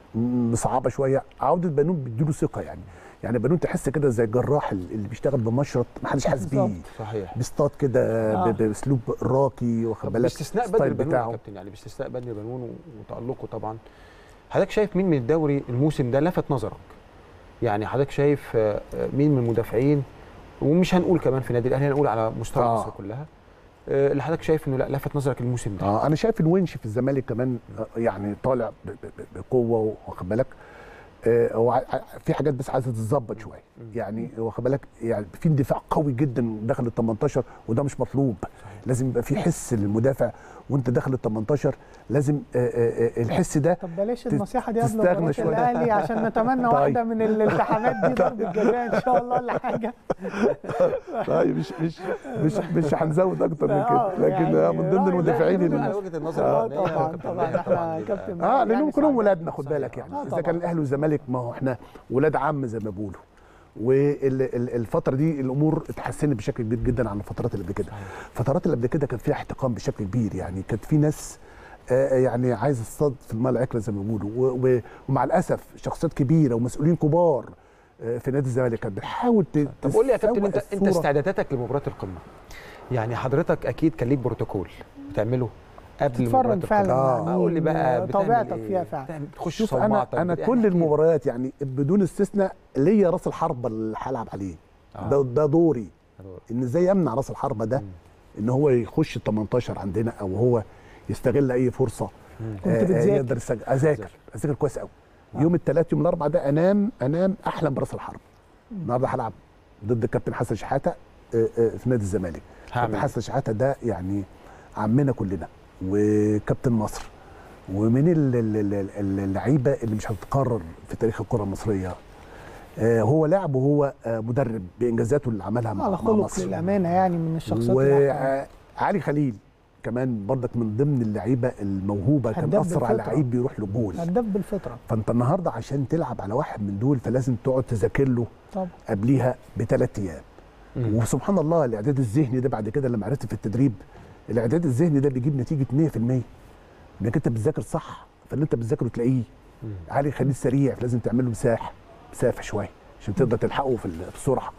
م- صعبه شويه عوده بنون بيديله ثقه يعني يعني بنون تحس كده زي الجراح اللي بيشتغل بمشرط ما حدش حاسس بيه بالظبط. صحيح بيصطاد كده آه. ب- باسلوب راقي واخد طب بالك باستثناء بدر ستايل بنون يا بتاعه كابتن يعني باستثناء بدر بنون و- وتألقه طبعا حضرتك شايف مين من الدوري الموسم ده لفت نظرك يعني حضرتك شايف آه، آه، مين من المدافعين ومش هنقول كمان في النادي الاهلي هنقول على مستوى آه. مصر كلها آه، اللي حضرتك شايف انه لا لفت نظرك الموسم ده اه انا شايف الونش في الزمالك كمان آه، يعني طالع ب- ب- ب- بقوه واخد بالك آه، هو ع- ع- في حاجات بس عايزه تتظبط شويه يعني واخد بالك يعني في اندفاع قوي جدا داخل ال 18 وده مش مطلوب لازم يبقى في حس للمدافع وانت داخل ال 18 لازم آه، آه، آه، الحس ده طب بلاش تت- النصيحه دي قبل تستغنى مباراه شوية. الاهلي عشان نتمنى طيب. واحده من الالتحامات دي ضربه جزاء ان شاء الله ولا حاجه طيب مش مش مش مش هنزود اكتر من آه، كده لكن يعني آه، من ضمن رأي المدافعين لا، اللي- على وجهه النظر اه الفنية طبعا كابتن طبعا ماهر احنا طبعاً كابتن اه لانهم يعني كلهم سعيد. ولادنا خد بالك يعني آه، اذا طبعاً. كان الاهلي والزمالك ما هو احنا ولاد عم زي ما بيقولوا والفتره دي الامور اتحسنت بشكل كبير جدا عن الفترات اللي قبل كده الفترات اللي قبل كده كان فيها احتقان بشكل كبير يعني كانت في ناس آه، يعني عايز الصد في الماء العكره زي ما بيقولوا و- و- ومع الاسف شخصيات كبيره ومسؤولين كبار آه، في نادي الزمالك كانت بتحاول ت- طب قول لي يا كابتن تسوق انت انت الصورة. استعداداتك لمباراه القمه يعني حضرتك اكيد كان ليك بروتوكول بتعمله قبل مباراه تتفرج فعلا القمة. آه. مع قول لي مين، بقى بتعمل طبيعتك إيه؟ فيها فعلا بتعمل- تخش شوف انا صومعتك انا بتعمل كل إيه؟ المباريات يعني بدون استثناء ليا راس الحربه اللي هلعب عليه آه. ده ده دوري دوري. ان ازاي امنع راس الحربه ده ان هو يخش ال 18 عندنا او هو يستغل اي فرصه كنت آه، آه، بتذاكر. يقدر يسجل اذاكر اذاكر كويس قوي يوم الثلاث يوم الاربعاء ده انام انام احلم براس الحربه النهارده هلعب ضد الكابتن حسن شحاته آه، آه، في نادي الزمالك هعمل كابتن إيه؟ حسن شحاته ده يعني عمنا كلنا وكابتن مصر ومن ال- ال- ال- ال- اللعيبه اللي مش هتتكرر في تاريخ الكره المصريه آه، هو لاعب وهو آه، مدرب بانجازاته اللي عملها مع على مع خلق مصر للامانه يعني من الشخصيات الأحسن. وعلي خليل كمان برضك من ضمن اللعيبه الموهوبه كان هداف اثر على بالفطرة. لعيب بيروح له جول هداف بالفطره فانت النهارده عشان تلعب على واحد من دول فلازم تقعد تذاكر له طبعا قبليها بثلاث ايام مم. وسبحان الله الاعداد الذهني ده بعد كده لما عرفت في التدريب الاعداد الذهني ده بيجيب نتيجه 100% انك انت بتذاكر صح فاللي انت بتذاكره تلاقيه مم. علي خليل سريع لازم تعمل له مساح مسافه شويه عشان تقدر تلحقه في ال- في السرعه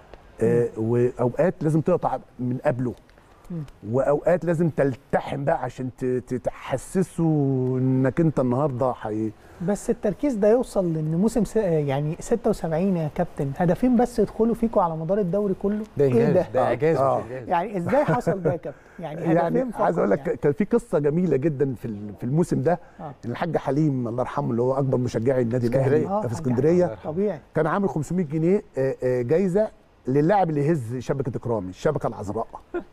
آه واوقات لازم تقطع من قبله مم. واوقات لازم تلتحم بقى عشان ت- ت- تحسسه انك انت النهارده حي... بس التركيز ده يوصل لان موسم س... يعني 76 يا كابتن هدفين بس يدخلوا فيكوا على مدار الدوري كله ده ايه انجاز ده ده اعجاز آه. مش انجاز يعني ازاي حصل ده يا كابتن يعني يعني هدفين فقط عايز اقول لك يعني. كان في قصه جميله جدا في ال- في الموسم ده آه. ان الحاج حليم الله يرحمه اللي هو اكبر مشجعي النادي اسكندرية. الاهلي آه، في حاج اسكندريه طبيعي كان عامل 500 جنيه آه، آه، جايزه للاعب اللي يهز شبكه اكرامي الشبكه العذراء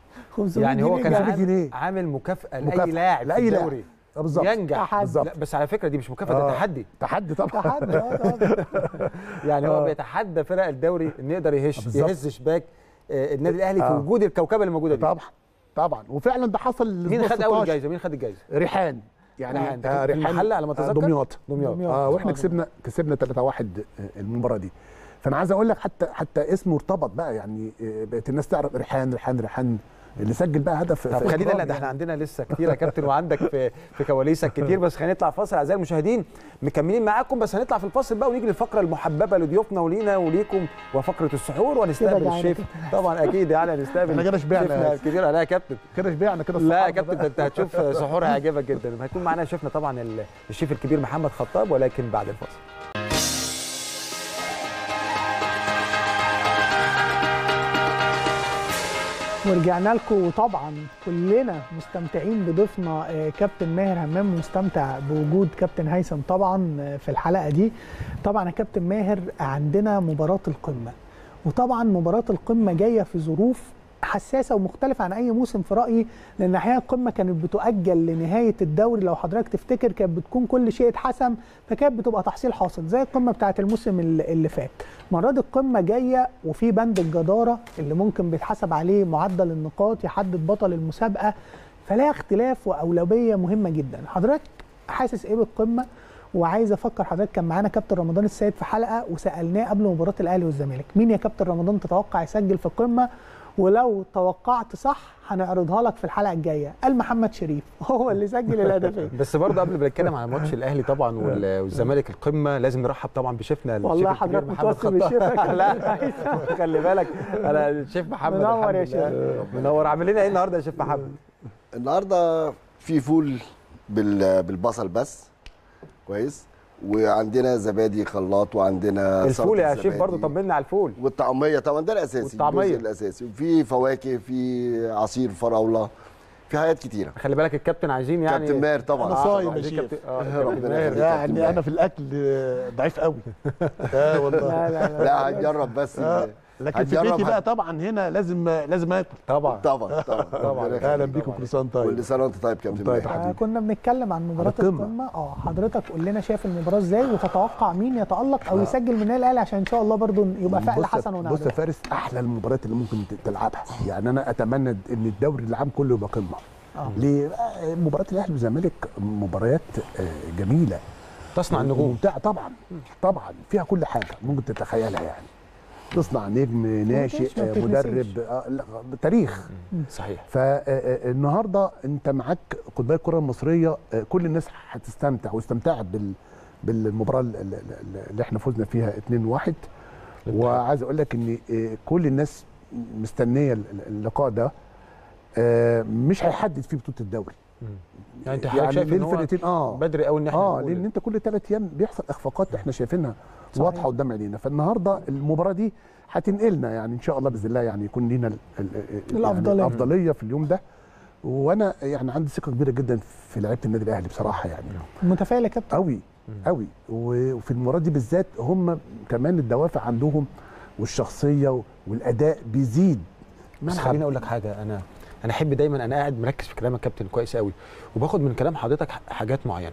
500 يعني هو جنيه كان جايزة. عامل- عامل, جنيه. عامل مكافاه مكافأة لاي لاعب في لأي لاعب. الدوري آه، بالظبط ينجح تحدي. بالظبط. لا بس على فكره دي مش مكافاه ده آه. تحدي تحدي طبعا تحدي آه، طبعاً. يعني هو آه. بيتحدى فرق الدوري انه يقدر يهش بالظبط. يهز شباك آه، النادي الاهلي في آه. وجود الكوكبه اللي موجوده دي طبعا طبعا وفعلا ده حصل مين الأسبوع خد اول 16. جايزه مين خد الجايزه ريحان يعني ريحان. ده آه، كان في المحلة على ما آه، أتذكر؟ دمياط دمياط دمياط. اه واحنا آه، كسبنا كسبنا 3 1 المباراه دي فانا عايز اقول لك حتى حتى اسمه ارتبط بقى يعني آه، بقت الناس تعرف ريحان ريحان ريحان اللي سجل بقى هدف طب في خلينا لا إكرام ده احنا عندنا لسه كتير يا كابتن وعندك في في كواليسك كتير بس خلينا نطلع فاصل اعزائي المشاهدين مكملين معاكم بس هنطلع في الفاصل بقى ونيجي للفقره المحببه لضيوفنا ولينا وليكم وفقره السحور ونستقبل جعانة الشيف طبعا اكيد يعني هنستقبل إحنا كده شبعنا شيفنا يا الكبير لا يا كابتن كده شبعنا كده لا يا الصحافة كابتن بقى. ده انت هتشوف سحور هيعجبك جدا هيكون معانا شيفنا طبعا ال- الشيف الكبير محمد خطاب ولكن بعد الفاصل ورجعنا لكم وطبعا كلنا مستمتعين بضيفنا آه، كابتن ماهر همام مستمتع بوجود كابتن هيثم طبعا آه، في الحلقه دي طبعا يا كابتن ماهر عندنا مباراه القمه وطبعا مباراه القمه جايه في ظروف حساسه ومختلفه عن اي موسم في رايي لان احيانا القمه كانت بتؤجل لنهايه الدوري لو حضرتك تفتكر كانت بتكون كل شيء اتحسم فكانت بتبقى تحصيل حاصل زي القمه بتاعه الموسم اللي اللي فات المره دي القمه جايه وفي بند الجداره اللي ممكن بيتحسب عليه معدل النقاط يحدد بطل المسابقه فلا اختلاف واولويه مهمه جدا حضرتك حاسس ايه بالقمه وعايز افكر حضرتك كان معانا كابتن رمضان السيد في حلقه وسالناه قبل مباراه الاهلي والزمالك مين يا كابتن رمضان تتوقع يسجل في القمه ولو توقعت صح هنعرضها لك في الحلقه الجايه قال محمد شريف هو اللي سجل الهدفين بس برضه قبل ما نتكلم على ماتش الاهلي طبعا وال- والزمالك القمه لازم نرحب طبعا بشيفنا الشيف والله الكبير حضرتك محمد متوسم خطاب. الشيف يا كابتن لا هيثم. خلي بالك انا الشيف محمد منور الحمد يا لله. منور عامل لنا ايه النهارده يا شيف محمد النهارده في فول بال- بالبصل بس كويس وعندنا زبادي خلاط وعندنا الفول سلطة يا شيف زبادي. برضه طمنا على الفول والطعميه طبعا ده الاساسي والطعمية. الجزء الاساسي وفي فواكه في عصير فراوله في حاجات كتيره خلي بالك الكابتن عايزين يعني كابتن ماهر طبعا أنا صايم يا عايزين شيف. كابتن- آه، ربنا كابتن ماهر. يخليك. كابتن يعني ماهر. انا في الاكل آه، ضعيف قوي اه والله لا لا لا لا هنجرب بس ال- لكن في هتجرب بيتي بقى هت- طبعا هنا لازم لازم اكل طبعا طبعا طبعا طبعاً. ربنا اهلا يخليك. بيكم كل سنه وانت طيب كل سنه وانت طيب كابتن طيب ماهر. حبيبي. آه كنا بنتكلم عن مباراه على القمة. القمه اه حضرتك قول لنا شايف المباراه ازاي وتتوقع مين يتالق او يسجل من الاهلي عشان ان شاء الله برضو يبقى فعل بص- حسن بص يا ونعدل فارس احلى المباريات اللي ممكن ت- تلعبها يعني انا اتمنى ان الدوري العام كله يبقى قمه آه. ليه آه، مباراه الاهلي والزمالك مباريات آه، جميله تصنع النجوم ممتعه طبعا طبعا فيها كل حاجه ممكن تتخيلها يعني تصنع نجم ناشئ ما آه، بتتنسيش. مدرب آه، لا، تاريخ صحيح فالنهارده انت معاك خد بالك الكره المصريه آه، كل الناس هتستمتع واستمتعت بال بالمباراه ال- ال- ال- اللي احنا فزنا فيها 2-1 وعايز اقول لك ان آه، كل الناس مستنيه ال- ال- اللقاء ده آه، مش هيحدد فيه بطوله الدوري يعني انت يعني شايف ان هو للفرقتين اه بدري قوي ان احنا اه نقول لان انت كل ثلاث ايام بيحصل اخفاقات احنا شايفينها صحيح. واضحه قدام عينينا فالنهارده المباراه دي هتنقلنا يعني ان شاء الله باذن الله يعني يكون لينا ال- ال- ال- الأفضلية. يعني الافضليه في اليوم ده وانا يعني عندي ثقه كبيره جدا في لعيبه النادي الاهلي بصراحه يعني متفائل يا كابتن قوي قوي و- وفي المباراه دي بالذات هم كمان الدوافع عندهم والشخصيه والاداء بيزيد بس ملعب. خليني اقول لك حاجه انا انا احب دايما انا قاعد مركز في كلامك كابتن كويس قوي وباخد من كلام حضرتك ح- حاجات معينه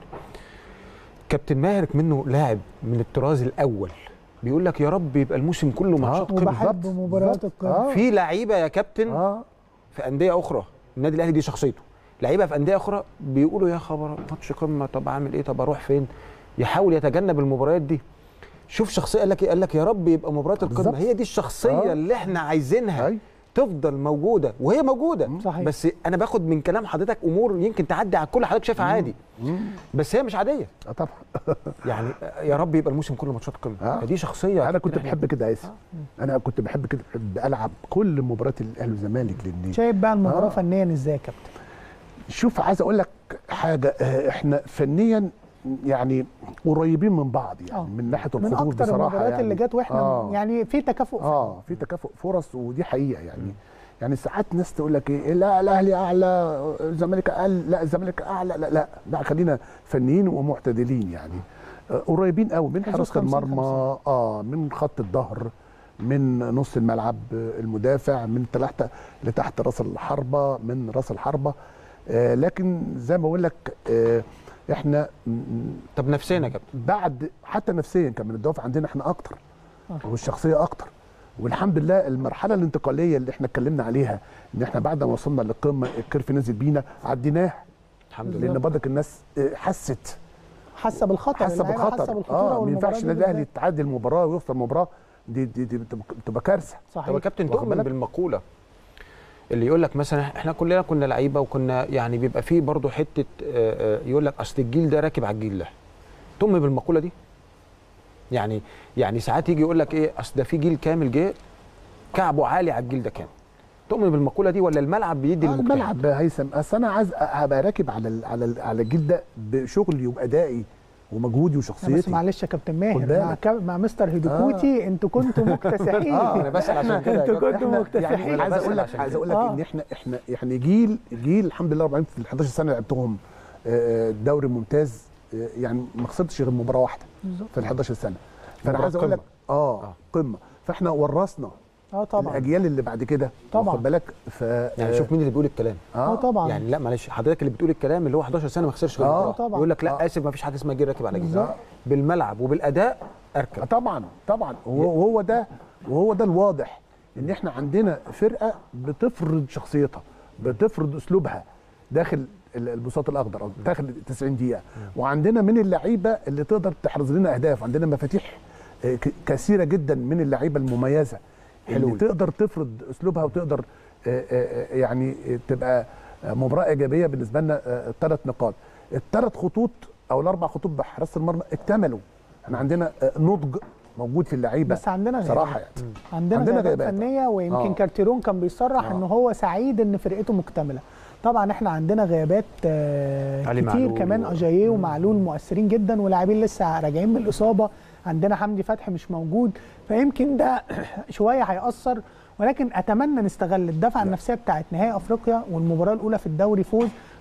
كابتن ماهر منه لاعب من الطراز الاول بيقول لك يا رب يبقى الموسم كله ماتشات قمه وبحب بالظبط، مباريات بالظبط. القمه آه. في لعيبه يا كابتن اه في انديه اخرى النادي الاهلي دي شخصيته لعيبه في انديه اخرى بيقولوا يا خبر ماتش قمه طب اعمل ايه طب اروح فين يحاول يتجنب المباريات دي شوف شخصيه قال لك ايه قال لك يا رب يبقى مباراه القمه بالظبط. هي دي الشخصيه آه. اللي احنا عايزينها أي. تفضل موجوده وهي موجوده صحيح. بس انا باخد من كلام حضرتك امور يمكن تعدي على كل حضرتك شايفها عادي مم. بس هي مش عاديه اه طبعا يعني يا رب يبقى الموسم كله ماتشات قمه آه. فدي شخصيه انا كنت كابتن بحب كده يا ياسر انا كنت بحب كده بحب العب كل مباريات الاهلي والزمالك لان شايف بقى المباراه آه. فنيا ازاي يا كابتن شوف عايز اقول لك حاجه آه، احنا فنيا يعني قريبين من بعض يعني آه. من ناحيه من الخطوط اكتر بصراحه المباريات يعني اللي جت واحنا آه. يعني في تكافؤ اه في تكافؤ فرص ودي حقيقه يعني يعني ساعات ناس تقول لك ايه لا الاهلي اعلى الزمالك اقل لا الزمالك اعلى لا لا لا خلينا فنيين ومعتدلين يعني آه، قريبين قوي من حدود حراسه 50 المرمى اه من خط الظهر من نص الملعب آه، المدافع من تحت لتحت راس الحربه من راس الحربه آه لكن زي ما بقول لك آه احنا م- م- طب نفسيا يا كابتن بعد حتى نفسيا كمان الدوافع عندنا احنا اكتر آه. والشخصيه اكتر والحمد لله المرحله الانتقاليه اللي احنا اتكلمنا عليها ان احنا بعد ما وصلنا للقمه الكيرف نزل بينا عديناها الحمد لله لان برضك الناس اه، حست حاسه بالخطر حاسه اللعيبة بالخطر حاسه بالخطوره اه ما والمباراة ينفعش دي النادي الاهلي بالذات. يتعادل المباراه ويخسر المباراه دي دي, دي بتبقى- بتبقى كارثه طب يا صحيح كابتن واخد تؤمن بالك؟ بالمقوله اللي يقول لك مثلا احنا كلنا كنا لعيبه وكنا يعني بيبقى فيه برضه حته آه، آه، يقول لك اصل الجيل ده راكب على الجيل ده تؤمن بالمقوله دي يعني يعني ساعات يجي يقول لك ايه اصل ده في جيل كامل جه كعبه عالي على الجيل ده كامل تؤمن بالمقوله دي ولا الملعب بيدي آه المجتهد الملعب يا هيثم اصل انا عايز ابقى راكب على ال على ال على الجيل ده بشغلي وبادائي ومجهودي لا، بس وشخصيتي معلش يا كابتن خد ماهر بالك. مع, كاب... مع مستر هيدوكوتي انتوا كنتوا مكتسحين آه، انا بسال عشان كده يا انتوا كابتن. كنتوا احنا مكتسحين يعني عايز بسأل اقول لك عشان عايز كده. اقول لك آه. ان احنا احنا يعني جيل جيل الحمد لله 40 في ال 11 سنه لعبتهم آه، دوري ممتاز آه، يعني ما خسرتش غير مباراه واحده بالظبط. في ال 11 سنه فانا مباراة عايز اقول لك قمة. اه آه. قمه فاحنا ورثنا اه طبعا الاجيال اللي بعد كده طبعاً. واخد بالك ف يعني شوف مين اللي بيقول الكلام اه طبعا يعني لا معلش حضرتك اللي بتقول الكلام اللي هو 11 سنه ما خسرش غير آه، مباراة. طبعاً. يقول لك لا آه. اسف ما فيش حاجه اسمها جيل راكب على جيل بالظبط. بالملعب وبالاداء اركب طبعا طبعا وهو وهو ده وهو ده الواضح ان احنا عندنا فرقه بتفرض شخصيتها بتفرض اسلوبها داخل ال- البساط الاخضر او داخل 90 دقيقه وعندنا من اللعيبه اللي تقدر تحرز لنا اهداف عندنا مفاتيح آه، ك- كثيره جدا من اللعيبه المميزه اللي حلو. تقدر تفرض اسلوبها وتقدر آه، آه، آه، يعني آه، تبقى آه، مباراه ايجابيه بالنسبه لنا الثلاث نقاط الثلاث خطوط او الاربع خطوط بحراسه المرمى اكتملوا احنا عندنا آه، نضج موجود في اللعيبه بس عندنا غيابات. صراحه يعني عندنا, عندنا غيابات غيابات. فنيه ويمكن آه. كارتيرون كان بيصرح آه. ان هو سعيد ان فرقته مكتمله طبعا احنا عندنا غيابات آه علي كتير معلول كمان و- اجاييه ومعلول مؤثرين جدا ولاعبين لسه راجعين من الاصابه عندنا حمدي فتحي مش موجود فيمكن ده شويه هيأثر ولكن اتمنى نستغل الدفعه النفسيه بتاعت نهائي افريقيا والمباراه الاولى في الدوري فوز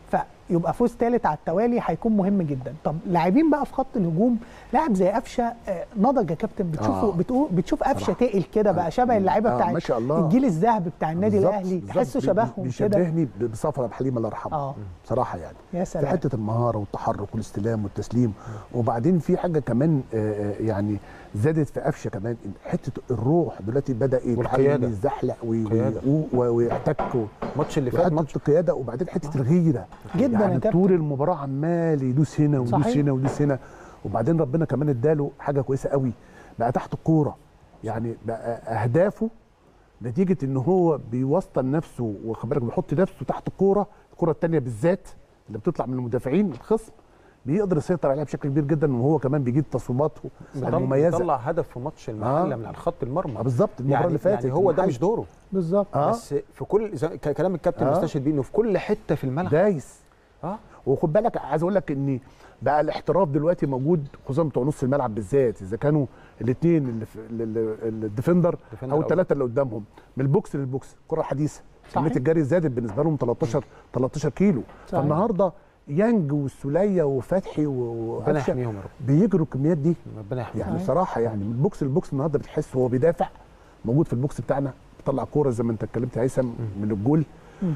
يبقى فوز ثالث على التوالي هيكون مهم جدا طب لاعبين بقى في خط الهجوم لاعب زي قفشه آه، نضج يا كابتن بتشوفه آه. بتقول بتشوف قفشه صراحة. تقل كده بقى شبه اللعيبه آه، بتاع ما شاء الله. الجيل الذهبي بتاع النادي بالظبط، الاهلي بالظبط. تحسه بي- شبههم كده بيشبهني بصفوه حليم الله يرحمه اه بصراحه يعني يا في سلام حته المهاره والتحرك والاستلام والتسليم وبعدين في حاجه كمان آه، آه، يعني زادت في قفشه كمان إن حته الروح دلوقتي بدا يتعلم والقيادة. يزحلق وي- قيادة. وي- و- ويحتك الماتش اللي فات ماتش وحته القياده وبعدين حته الغيره جدا يا يعني كابتن. طول المباراه عمال يدوس هنا ويدوس صحيح. هنا ويدوس هنا وبعدين ربنا كمان اداله حاجه كويسه قوي بقى تحت الكوره يعني بقى اهدافه نتيجه ان هو بيوسطن نفسه واخد بالك بيحط نفسه تحت الكوره الكوره الثانيه بالذات اللي بتطلع من المدافعين الخصم بيقدر يسيطر عليها بشكل كبير جدا وهو كمان بيجيب تصويباته المميزه طلع هدف في ماتش المحله آه. من على خط المرمى آه بالظبط المباراه يعني, اللي فاتت يعني هو ده المحل. مش دوره بالظبط آه. بس في كل زي- ك- كلام الكابتن آه. مستشهد بيه انه في كل حته في الملعب دايس اه وخد بالك عايز اقول لك ان بقى الاحتراف دلوقتي موجود خصوصا بتوع نص الملعب بالذات اذا كانوا الاثنين اللي في ال- ال- الديفندر ديفندر او أو- الثلاثه اللي قدامهم من البوكس للبوكس كره حديثه صحيح. كميه الجري زادت بالنسبه لهم 13 13 كيلو صحيح. فالنهارده يانج والسوليه وفتحي و- ربنا وقفشه يحميهم يا رب بيجروا الكميات دي ربنا يحميهم يعني صحيح. بصراحه يعني من البوكس للبوكس النهارده بتحس هو بيدافع موجود في البوكس بتاعنا بيطلع كوره زي ما انت اتكلمت يا هيثم من الجول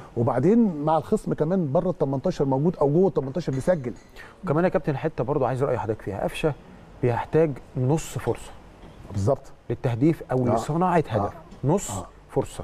وبعدين مع الخصم كمان بره ال 18 موجود او جوه ال 18 بيسجل وكمان يا كابتن حته برضو عايز راي حضرتك فيها قفشه بيحتاج نص فرصه بالظبط للتهديف او آه. لصناعه هدف نص آه. فرصه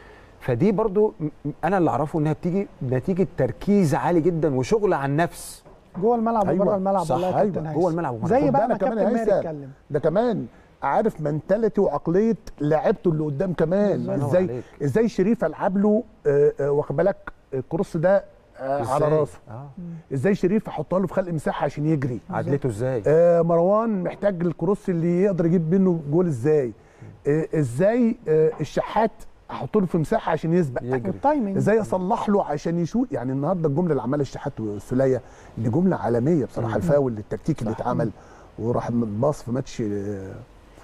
فدي برضو م- م- انا اللي اعرفه انها بتيجي نتيجه تركيز عالي جدا وشغل عن نفس جوه الملعب أيوة، وبره الملعب صح، والله يا أيوة، كابتن جوه هيثم. الملعب وبره زي خد بقى ما بالك كمان كابتن يا ماهر هيثم، اتكلم ده كمان عارف منتاليتي وعقليه لعيبته اللي قدام كمان الله ينور ازاي عليك. ازاي شريف العب له آه، آه، واخد بالك الكروس ده آه، على إزاي؟ راسه اه ازاي شريف احطها له في خلق مساحه عشان يجري عدلته ازاي آه مروان محتاج الكروس اللي يقدر يجيب منه جول ازاي آه ازاي آه الشحات احط له في مساحه عشان يسبق يجري والتايمنج ازاي اصلح له عشان يشوط يعني النهارده الجمله اللي عملها الشحات والسوليه دي جمله عالميه بصراحه الفاول التكتيك اللي اتعمل وراح باص في ماتش آه،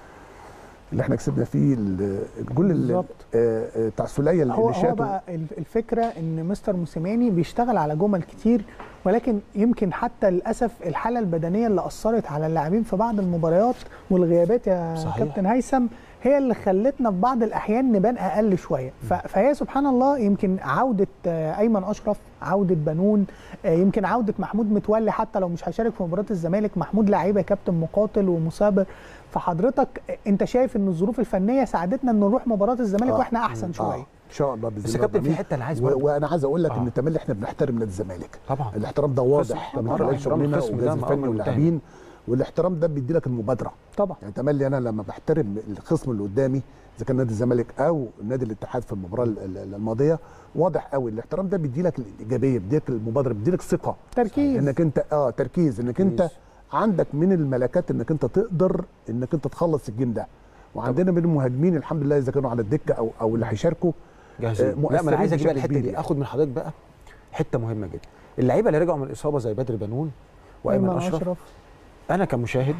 اللي احنا كسبنا فيه ال- الجول اللي- بالظبط. آه، آه، بتاع السوليه اللي هو هو شاته بقى الف- الفكره ان مستر موسيماني بيشتغل على جمل كتير ولكن يمكن حتى للاسف الحاله البدنيه اللي اثرت على اللاعبين في بعض المباريات والغيابات يا صحيح. كابتن هيثم هي اللي خلتنا في بعض الاحيان نبان اقل شويه ف- فهي سبحان الله يمكن عوده آه، ايمن اشرف عوده بنون آه، يمكن عوده محمود متولي حتى لو مش هيشارك في مباراه الزمالك محمود لعيبه كابتن مقاتل ومثابر فحضرتك آه، انت شايف ان الظروف الفنيه ساعدتنا ان نروح مباراه الزمالك آه. واحنا احسن شويه ان شاء الله باذن بس الله يا كابتن في العظيم. حته انا عايز و- برضه وانا عايز اقول لك آه. ان تملي احنا بنحترم نادي الزمالك طبعا الاحترام ده واضح طبعاً. من طبعاً. خلال احترام شغلنا الخصم ده والجهاز أمر الفني منتهي. واللاعبين والاحترام ده بيدي لك المبادره طبعا يعني تملي انا لما بحترم الخصم اللي قدامي اذا كان نادي الزمالك او نادي الاتحاد في المباراه ال- ال- الماضيه واضح قوي الاحترام ده بيدي لك الايجابيه بيدي لك المبادره بيدي لك ثقه تركيز انك انت اه تركيز انك انت تركيز. عندك من الملكات انك انت تقدر انك انت تخلص الجيم ده وعندنا من المهاجمين الحمد لله اذا كانوا على الدكه او او اللي هيشاركوا جاهزين آه، لا ما انا مؤثرين عايز اجيب بقى بشكل الحته كبير دي اخد من حضرتك بقى حته مهمه جدا اللعيبه اللي رجعوا من الاصابه زي بدر بنون وايمن اشرف انا كمشاهد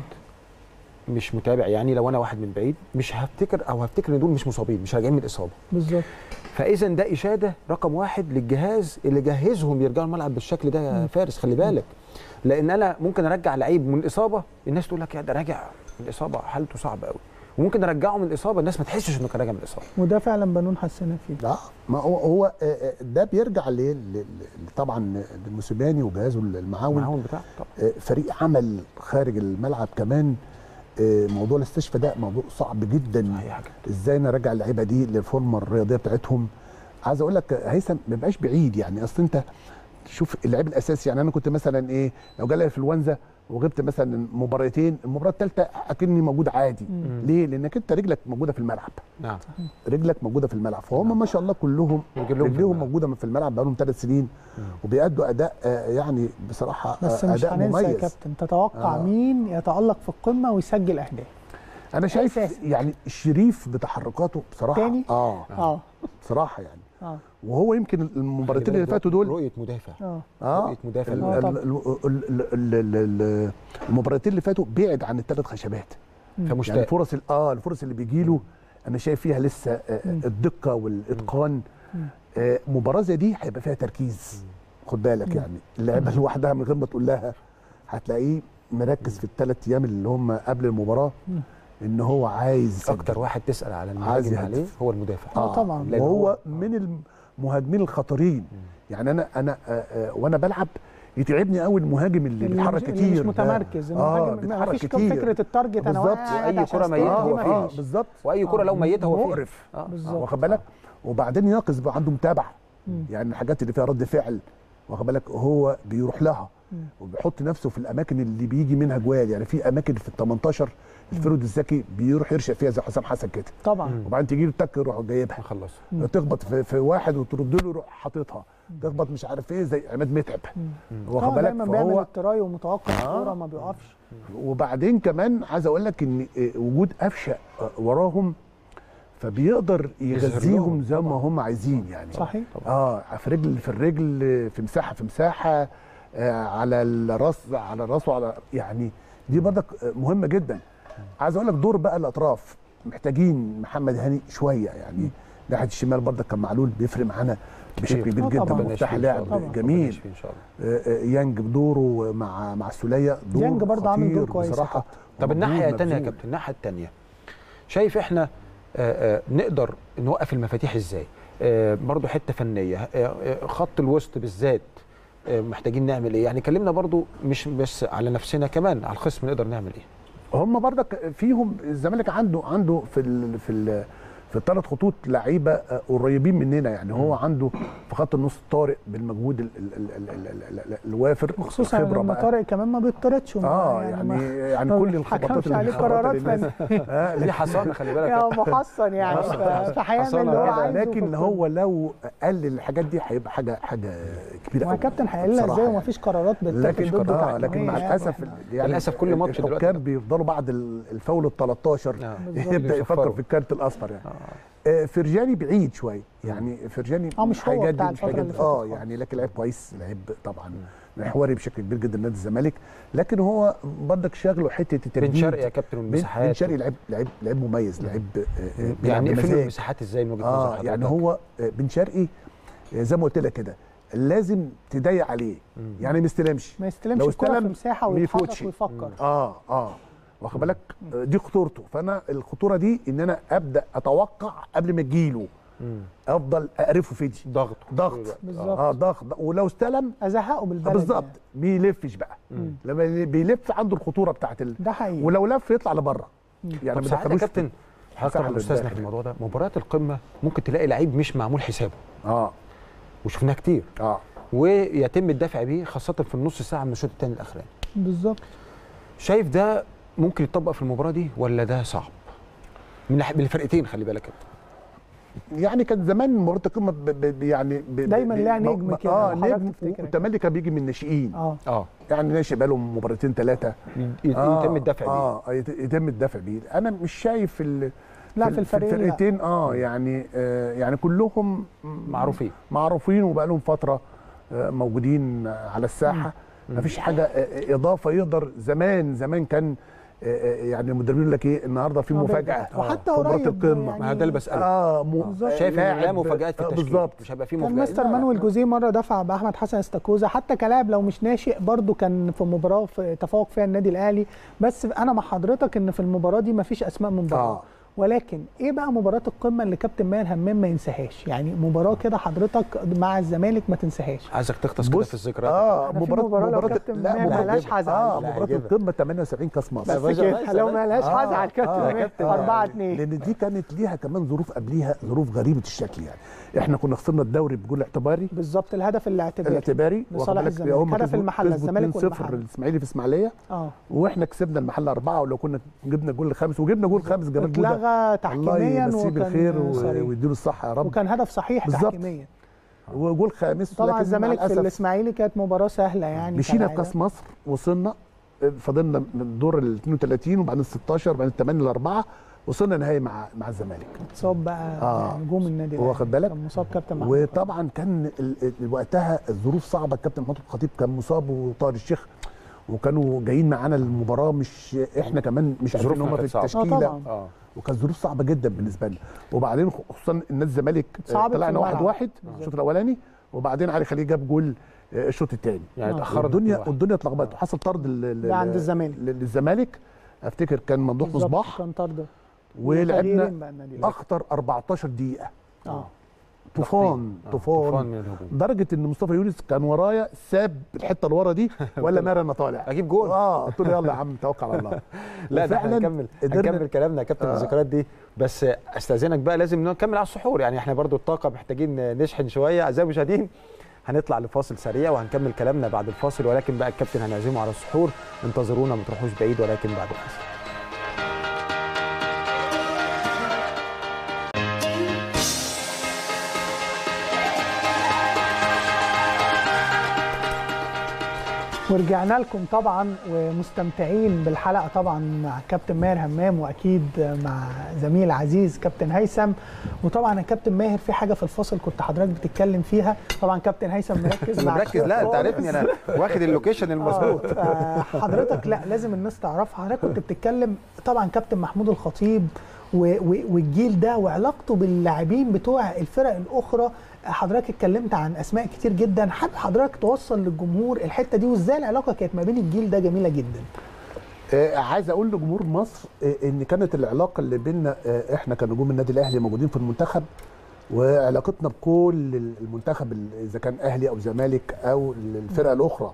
مش متابع يعني لو انا واحد من بعيد مش هفتكر او هفتكر ان دول مش مصابين مش راجعين من الاصابه بالظبط فاذا ده اشاده رقم واحد للجهاز اللي جهزهم يرجعوا الملعب بالشكل ده يا فارس خلي بالك لان انا ممكن ارجع لعيب من الاصابه الناس تقول لك يا ده راجع من الاصابه حالته صعبه قوي وممكن ارجعه من الاصابه الناس ما تحسش انه كان راجع من الاصابه وده فعلا بنون حسنا فيه لا ما هو هو آه، آه، ده بيرجع ل- ل- ل- طبعا للموسيماني وجهازه المعاون المعاون بتاعه طبعا آه، فريق عمل خارج الملعب كمان آه، موضوع الاستشفاء ده موضوع صعب جدا صحيح يا كابتن. ازاي نرجع اللعيبه دي للفورمه الرياضيه بتاعتهم عايز اقول لك آه، هيثم ما بقاش بعيد يعني اصل انت شوف اللعيب الاساسي يعني انا كنت مثلا ايه لو جالي انفلونزا وغبت مثلا مباراتين المباراه الثالثه اكني موجود عادي ليه لانك انت رجلك موجوده في الملعب نعم رجلك موجوده في الملعب فهم ما شاء الله كلهم رجلهم في رجلهم الملعب. موجوده في الملعب بقالهم ثلاث سنين وبيأدوا اداء آه، يعني بصراحه بس آه، مش اداء هننسى يا مميز كابتن تتوقع آه. مين يتألق في القمة ويسجل أهداف انا شايف أساسي. يعني الشريف بتحركاته بصراحه تاني؟ اه اه بصراحه يعني اه وهو يمكن المباراتين اللي فاتوا دول رؤيه مدافع اه اه رؤية مدافع. ال- آه ال- طبعا. ال- ال- ال- ال- ال- المباراتين اللي فاتوا بعد عن الثلاث خشبات يعني فمشتاق الفرص ال- اه الفرص اللي بيجي له انا شايف فيها لسه آه، الدقه والاتقان آه، مباراه زي دي هيبقى فيها تركيز خد بالك يعني اللعيبه لوحدها من غير ما تقول لها هتلاقيه مركز في الثلاث ايام اللي هم قبل المباراه ان هو عايز يسجل. اكتر واحد تسال على عايز المهاجم يهدف. عليه هو المدافع آه، طبعا. لأن وهو من المهاجمين الخطيرين يعني انا انا آه، آه، وانا بلعب يتعبني قوي المهاجم اللي اللي بيتحرك مش- كتير اللي مش ده. متمركز اه المهاجم ما بيتحرك فيش كتير فكره التارجت انا بالظبط. قاعد وأي عشان كرة ميتة أستلم، هو دي اه مفيش. بالظبط واي كره لو ميته هو فيها مقرف آه. بالظبط. واخد بالك وبعدين ينقص بقى عنده متابعه يعني الحاجات اللي فيها رد فعل واخد بالك هو بيروح لها وبيحط نفسه في الاماكن اللي بيجي منها جوال يعني في اماكن في ال 18 الفرود الذكي بيروح يرشق فيها زي حسام حسن كده طبعا وبعدين تيجي له تك يروح جايبها نخلص تخبط في, في واحد وترد له يروح حاططها تخبط مش عارف ايه زي عماد متعب واخد اه بالك دايما بيعمل فهو التراي ومتوقع آه. الكوره ما بيقفش وبعدين كمان عايز اقول لك ان إيه، وجود قفشه آه، وراهم فبيقدر يظهر يغذيهم لهم زي ما هم عايزين يعني صحيح اه في رجل في الرجل في مساحه في مساحه آه على الراس على الراس وعلى يعني دي برضك آه، مهمه جدا عايز اقول لك دور بقى الاطراف محتاجين محمد هاني شويه يعني ناحيه الشمال برضك كان معلول بيفرق معانا بشكل كتير. كبير آه جدا طبعاً. مفتاح ربنا يشفيه إن شاء لعب الله. ربنا جميل يشفيه ان شاء الله آه، آه، يانج بدوره مع مع السوليه دور يانج برضه عامل دور خطير كويس يا بصراحه طب ومجهود الناحيه الثانيه يا مبذول. كابتن الناحيه الثانيه شايف احنا آه، آه، نقدر نوقف المفاتيح ازاي آه، برضو حته فنيه آه، آه، خط الوسط بالذات آه، محتاجين نعمل ايه يعني كلمنا برضو مش بس على نفسنا كمان على الخصم نقدر نعمل ايه هم برضك فيهم الزمالك عنده عنده في ال في ال في الثلاث خطوط لعيبه آه، قريبين مننا يعني هو عنده في خط النص طارق بالمجهود ال ال ال ال ال ال ال الوافر وخصوصا الخبرة لما بقى. طارق كمان ما بيطردش وما- اه يعني ما- يعني, ما كل بيتحكمش الخبطات عليه الخبطات قرارات اللي الناس- آه دي حصانه خلي بالك يا محصن يعني ف- فهيعمل حصانة اللي هو كده. عايزه في لكن الكورة. هو لو قلل الحاجات دي هيبقى حاجه حاجه كبيره ما قوي الكابتن هيقلها بصراحة ازاي يعني. ومفيش قرارات بتتاخد لكن ضده آه لكن مع تحكيمية الاسف يعني. يعني للأسف كل ماتش دلوقتي الحكام بيفضلوا بعد ال- الفاول ال 13 آه. بالظبط. يبدا يفكر يصفروا. في الكارت الاصفر يعني آه، فرجاني بعيد شويه يعني فرجاني آه، مش هو هيجدد- بتاع مش الفترة هيجدد. اللي فاتت اه خالص. يعني لكن لعيب كويس لعيب طبعا محوري بشكل كبير جدا نادي الزمالك لكن هو برضك شغله حته التمديد بن شرقي يا كابتن بن والمساحات بن شرقي لعيب لعيب لعيب مميز لعيب آه، آه، بيلعب يعني اقفلوا بمزاج. المساحات ازاي من وجهه نظر اه حضرتك يعني هو آه، بن شرقي آه، زي ما قلت لك كده لازم تضيق عليه يعني ما يستلمش ما يستلمش لو الكوره في استلم مساحه ما ويتحرك يفوتش. ويفكر اه اه واخد بالك آه، دي خطورته فانا الخطوره دي ان انا ابدا اتوقع قبل ما تجيله مم. افضل اقرفه في دي ضغط ضغط بالظبط. اه ضغط ولو استلم ازهقه آه، بالبلد بالظبط يعني. بيلفش بقى لما بيلف عنده الخطوره بتاعت ال... ده حقيقي ولو لف يطلع لبره يعني طب ما ساعات يا دخلوش كابتن حضرتك طبعا مساحة استاذنا للداخل. في الموضوع ده مباريات القمه ممكن تلاقي لعيب مش معمول حسابه اه وشفناها كتير اه ويتم الدفع بيه خاصه في النص ساعه من الشوط الثاني الاخراني بالظبط شايف ده ممكن يتطبق في المباراه دي ولا ده صعب من ناحية- من الفرقتين خلي بالك كابتن. يعني كان زمان مباراه القمه ب... ب... ب- يعني ب... دايماً ب- ليها ب- نجم ب- كده، اه وحضرتك نجم تفتكر والتملي كان بيجي من الناشئين اه اه يعني ناشئ بقالهم مباراتين ثلاثه يت- يتم الدفع بيه اه يت- يتم الدفع بيه انا مش شايف ال... لا في الفريقين لا. الفرقتين اه يعني آه يعني كلهم معروفين معروفين وبقى لهم فتره آه موجودين على الساحه مفيش حاجه آه، اضافه يقدر زمان زمان كان آه، آه، يعني المدربين يقول لك ايه النهارده في آه، مفاجاه وحتى في مباراه قريب القمه يعني ما هو ده اللي بساله اه مو بالظبط. شايف ان لا لاعب- مفاجات في آه، التشكيل بالظبط مش هيبقى في كان مفاجات مستر لا، لا. مانويل جوزيه مره دفع باحمد حسن استاكوزا حتى كلاعب لو مش ناشئ برضو كان في مباراه في تفوق فيها النادي الاهلي بس انا مع حضرتك ان في المباراه دي مفيش اسماء من بره آه. ولكن ايه بقى مباراه القمه اللي كابتن ماهر همام ما ينساهاش يعني مباراه كده حضرتك مع الزمالك ما تنساهاش عايزك تختص كده في الذكريات اه أنا في مباراه مباراة لو مباراه كابتن لا ماهر مباراه ملهاش هزعل. اه لا، مباراه هيجيبها. القمه 78 كاس مصر بس باشا، كده باشا، لو لا. ما لهاش آه، هزعل كابتن آه، ماهر كابتن. 4 2 لان دي كانت ليها كمان ظروف قبليها ظروف غريبه الشكل يعني احنا كنا خسرنا الدوري بجول اعتباري بالظبط الهدف الاعتباري الاعتباري لصالح واخد بالك؟ الزمالك. هم هدف كسبوا- المحلة، كسبوا الزمالك 2-0 والمحلة. الاسماعيلي في اسماعيليه اه واحنا كسبنا المحله اربعه ولو كنا جبنا جول خامس وجبنا جول خامس جمال جوده اتلغى الله تحكيميا يمسيه وكان بالخير و- صريح. ويديله الصحه يا رب وكان هدف صحيح بالظبط. تحكيميا وجول خامس طبعا لكن مع الزمالك في الأسف الاسماعيلي كانت مباراه سهله يعني مشينا في كالعادة. كاس مصر وصلنا فضلنا من دور ال 32 وبعدين ال 16 وبعدين ال 8 ل 4 وصلنا نهائي مع مع الزمالك اتصاب بقى آه. نجوم النادي الأهلي. واخد بالك؟ كان مصاب كابتن محمود وطبعا كان ال- ال- وقتها الظروف صعبه الكابتن محمود الخطيب كان مصاب وطاهر الشيخ وكانوا جايين معانا المباراه مش احنا كمان مش عارفين ظروفنا هم في كانت صعبة. اه التشكيله طبعا اه وكانت ظروف صعبه جدا بالنسبه لنا وبعدين خصوصا النادي الزمالك آه، صعبت في طلعنا واحد الملعب. واحد بالظبط. الشوط الاولاني وبعدين علي خليل جاب جول آه، الشوط الثاني يعني آه. اتاخرت الدنيا 2-1. والدنيا اتلخبطت وحصل طرد لل- ده عند الزمالك. لل- للزمالك افتكر كان ممدوح بالظبط، مصباح كان طرد ولعبنا وتغييرين بقى النادي الأهلي. اخطر 14 دقيقه اه طوفان آه، طوفان من الهجوم لدرجه ان مصطفى يونس كان ورايا ساب الحته اللي ورا دي ولا ماري انا طالع اجيب جول اه قلت له يلا يا عم توكل على الله لا ده احنا وفعلاً هنكمل قدرنا- هنكمل كلامنا يا كابتن آه. الذكريات دي بس استاذنك بقى لازم نكمل على السحور يعني احنا برضو الطاقه محتاجين نشحن شويه اعزائي المشاهدين هنطلع لفاصل سريع وهنكمل كلامنا بعد الفاصل ولكن بقى الكابتن هنعزمه على السحور انتظرونا ما تروحوش بعيد ولكن بعد الفاصل ورجعنا لكم طبعا ومستمتعين بالحلقه طبعا مع كابتن ماهر همام واكيد مع زميل عزيز كابتن هيثم وطبعا يا كابتن ماهر في حاجه في الفاصل كنت حضرتك بتتكلم فيها طبعا كابتن هيثم مركز انا معاك مركز لا انت خالص. عارفني انا واخد اللوكيشن المظبوط آه، حضرتك لا لازم الناس تعرفها حضرتك كنت بتتكلم طبعا كابتن محمود الخطيب و- و- والجيل ده وعلاقته باللاعبين بتوع الفرق الاخرى حضرتك اتكلمت عن اسماء كتير جدا حابب حضرتك توصل للجمهور الحته دي وازاي العلاقه كانت ما بين الجيل ده جميله جدا آه عايز اقول لجمهور مصر آه ان كانت العلاقه اللي بيننا آه احنا كنجوم النادي الاهلي موجودين في المنتخب وعلاقتنا بكل المنتخب ال- اذا كان اهلي او زمالك او الفرق الاخرى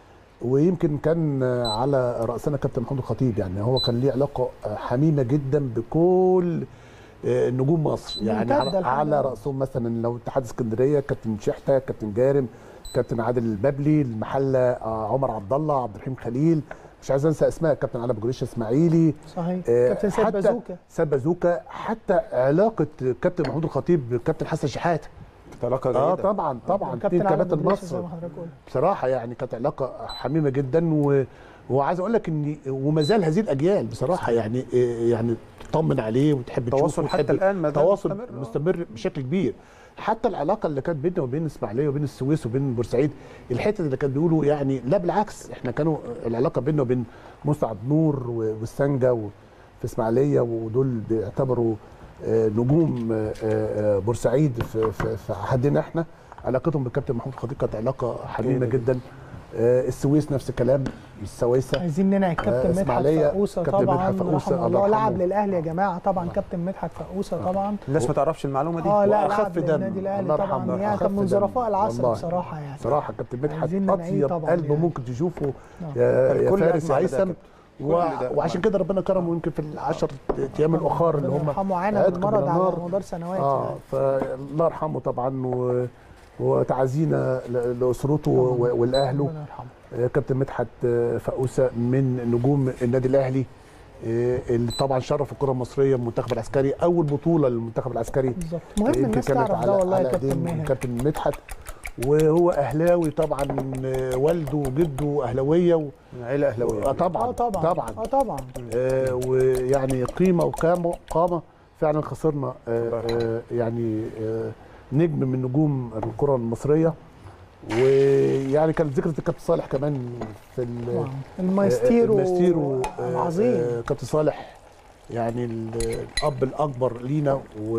ويمكن كان آه، على راسنا كابتن محمود الخطيب يعني هو كان ليه علاقه آه، حميمه جدا بكل آه، نجوم مصر يعني ممتدة على, الحمد على لله. راسهم مثلا لو اتحاد اسكندريه كابتن شحته كابتن جارم كابتن عادل البابلي المحله آه، عمر عبد الله عبد الرحيم خليل مش عايز انسى اسماء كابتن علي ابو جريشه اسماعيلي صحيح آه، كابتن سيد حتى بازوكا سيد بازوكا حتى علاقه كابتن محمود الخطيب بكابتن حسن شحاته علاقه اه جيده طبعا طبعا كابتن اتنين علي كباتن أبو جريشة زي مصر ما حضرتك قلت بصراحه يعني كانت علاقه حميمه جدا و... وعايز اقول لك ان وما زال هذه الاجيال بصراحه يعني يعني تطمن عليه وتحب تشوفه التواصل حتى وتحب- الآن ما زال تواصل مستمر، آه. مستمر بشكل كبير حتى العلاقه اللي كانت بيننا وبين الاسماعيليه وبين السويس وبين بورسعيد الحته اللي كانوا بيقولوا يعني لا بالعكس احنا كانوا العلاقه بيننا وبين مسعد نور و- والسنجه و- في اسماعيليه ودول بيعتبروا آه، نجوم آه، آه، بورسعيد في في في عهدنا احنا علاقتهم بالكابتن محمود خطيب كانت علاقه حميمه جدا. جدا آه، السويس نفس الكلام السويسه عايزين ننعي الكابتن آه، مدحت إسماعيلية، فقوسه كابتن طبعا مدحت فقوسة، رحمه الله الله لعب يرحمه. للاهلي يا جماعه طبعا كابتن مدحت فقوسه طبعا الناس ما تعرفش المعلومه دي اه لا وأخف لعب دم. للنادي الاهلي الله طبعا يرحمه. يعني كان أخف من دم. ظرفاء العصر والله. بصراحه يعني صراحه كابتن مدحت عايزين ننعيه اطيب طبعاً قلب يعني. ممكن تشوفه آه. يا, يا الكل فارس أجمع يا بده يا هيثم كابتن. و... كل ده وعشان كده ربنا كرمه يمكن في العشر ايام الاخر اللي ربنا هم يرحمه عانى عتق بالمرض من على النار. مدار سنوات اه يعني. فالله يرحمه طبعا و... وتعازينا ل- لاسرته و- ولاهله ربنا يرحمه آه، كابتن مدحت آه، فقوسه من نجوم النادي الاهلي آه، اللي طبعا شرف الكره المصريه المنتخب العسكري اول بطوله للمنتخب العسكري بالظبط مهم يمكن الناس كانت تعرف على- ده والله يا على كابتن إيدين ماهر كابتن مدحت وهو اهلاوي طبعا آه، والده وجده اهلاويه و... عيله آه اهلاويه طبعا اه طبعا طبعا اه طبعا آه ويعني قيمه وقامه قامه فعلا خسرنا آه آه يعني آه نجم من نجوم الكره المصريه ويعني كانت ذكرى الكابتن صالح كمان في ال- طبعا المايستيرو المايستيرو آه، العظيم آه، كابتن صالح يعني ال- الاب الاكبر لينا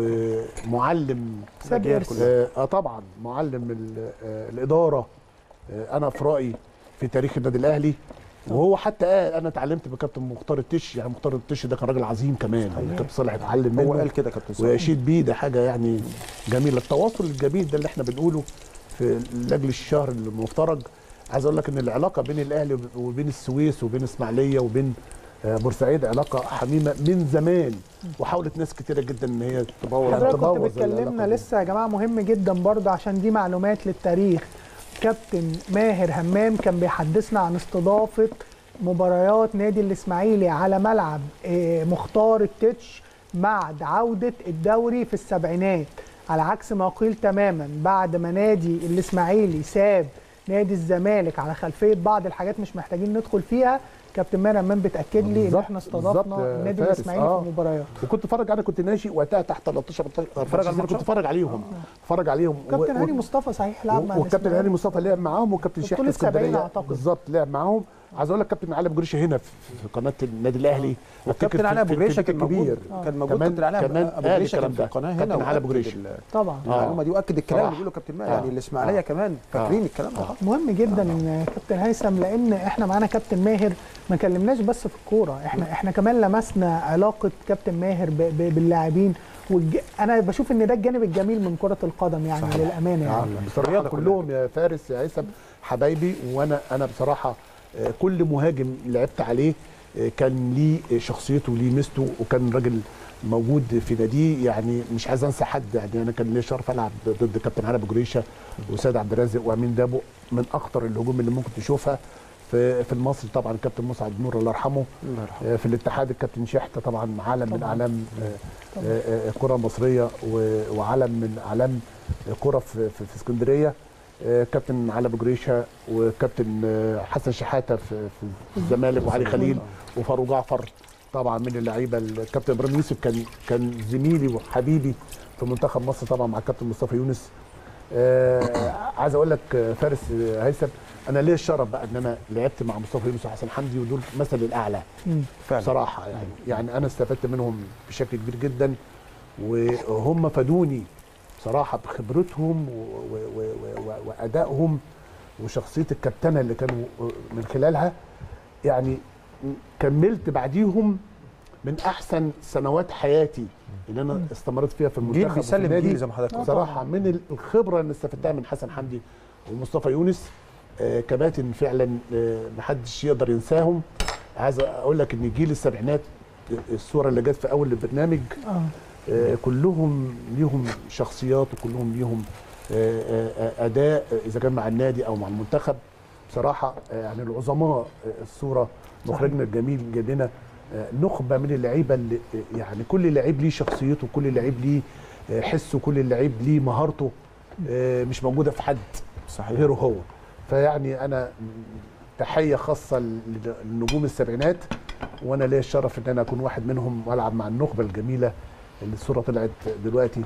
ومعلم ساب إرث. اه آه، طبعا معلم ال- آه، الاداره آه، انا في رايي في تاريخ النادي الاهلي وهو حتى قال انا اتعلمت بكابتن مختار التش يعني مختار التش ده كان راجل عظيم كمان كابتن صالح اتعلم منه هو قال كده كابتن صالح ويشيد بيه ده حاجه يعني جميله التواصل الجميل ده اللي احنا بنقوله في لاجل الشهر المفترج عايز اقول لك ان العلاقه بين الاهلي وبين السويس وبين اسماعيليه وبين آه، بورسعيد علاقه حميمه من زمان وحاولت ناس كتيره جدا ان هي تبوظ حضرتك كنت تبوظ بتكلمنا العلاقة دي. لسه يا جماعه مهم جدا برضه عشان دي معلومات للتاريخ كابتن ماهر همام كان بيحدثنا عن استضافه مباريات نادي الاسماعيلي على ملعب آه، مختار التتش بعد عوده الدوري في السبعينات على عكس ما قيل تماما بعد ما نادي الاسماعيلي ساب نادي الزمالك على خلفيه بعض الحاجات مش محتاجين ندخل فيها كابتن ماهر همام بيتاكد لي ان بالظبط، احنا بالظبط استضفنا يا نادي فارس، الاسماعيلي آه. في مباريات وكنت اتفرج انا كنت ناشئ وقتها تحت 13 14 على كنت اتفرج عليهم اتفرج عليهم كابتن و- هاني مصطفى صحيح لعب مع وكابتن الإسماعيلي. هاني مصطفى لعب معاهم وكابتن في شحته بطولة 70 اسكندريه أعتقد. بالظبط لعب معاهم عايز اقول لك كابتن علي ابو جريشه هنا في في قناه النادي الاهلي أفتكر كابتن في- علي ابو في جريشه التدريب كان موجود الكبير كان موجود كمان- كابتن علي كمان ابو قال جريشه كان الكلام في ده. القناه هنا كابتن علي أبو وأكد جريشة. ال- طبعا المعلومه دي واكد الكلام اللي صراحة. بيقوله كابتن ماهر آه. يعني الاسماعيليه آه. كمان فاكرين الكلام ده مهم جدا ان كابتن هيثم لان احنا معانا كابتن ماهر ما كلمناش بس في الكوره احنا احنا كمان لمسنا علاقه كابتن ماهر ب- ب- باللاعبين والج... انا بشوف ان ده الجانب الجميل من كره القدم يعني صحيح. للامانه يعني نعم بصراحه الرياضة كلها. كلهم يا فارس يا هيثم حبايبي وانا انا بصراحه آه، كل مهاجم لعبت عليه آه، كان ليه شخصيته وليه ميزته وكان راجل موجود في ناديه يعني مش عايز انسى حد يعني انا كان ليا شرف العب ضد كابتن علي ابو جريشه وسيد عبد الرازق وامين دابو من اخطر الهجوم اللي ممكن تشوفها في في المصري طبعا كابتن مسعد نور الله يرحمه الله يرحمه آه، في الاتحاد الكابتن شحته طبعا عالم من طبعاً. اعلام آه، طبعاً. آه، آه، الكره المصريه و- وعالم من اعلام الكره في في, في اسكندريه آه، كابتن علي ابو جريشه وكابتن آه، حسن شحاته في في الزمالك وعلي خليل وفاروق جعفر طبعا من اللعيبه الكابتن ابراهيم يوسف كان كان زميلي وحبيبي في منتخب مصر طبعا مع الكابتن مصطفى يونس آه عايز اقول لك آه، فارس آه، هيثم انا ليا الشرف بقى ان انا لعبت مع مصطفى يونس وحسن حمدي ودول مثل الاعلى مم. فعلا بصراحه يعني يعني انا استفدت منهم بشكل كبير جدا وهم فادوني بصراحه بخبرتهم و- و- و- و- وادائهم وشخصيه الكابتنه اللي كانوا من خلالها يعني كملت بعديهم من احسن سنوات حياتي اللي انا استمرت فيها في المنتخب جيل وفي بيسلم النادي. جيل زي ما حضرتك قلت بصراحه من الخبره اللي استفدتها من حسن حمدي ومصطفى يونس آه، كباتن فعلا آه، محدش يقدر ينساهم عايز اقول لك ان جيل السبعينات آه، الصوره اللي جت في اول البرنامج اه آه، كلهم ليهم شخصيات وكلهم ليهم آه، آه، آه، اداء آه، اذا كان مع النادي او مع المنتخب بصراحه آه، يعني العظماء آه، الصوره مخرجنا الجميل جاب لنا آه، نخبه من اللعيبه اللي آه، يعني كل لعيب ليه شخصيته كل لعيب ليه آه، حسه كل لعيب ليه مهارته آه، مش موجوده في حد صحيح غيره هو فيعني انا تحيه خاصه لنجوم السبعينات وانا ليا الشرف ان انا اكون واحد منهم والعب مع النخبه الجميله اللي الصوره طلعت دلوقتي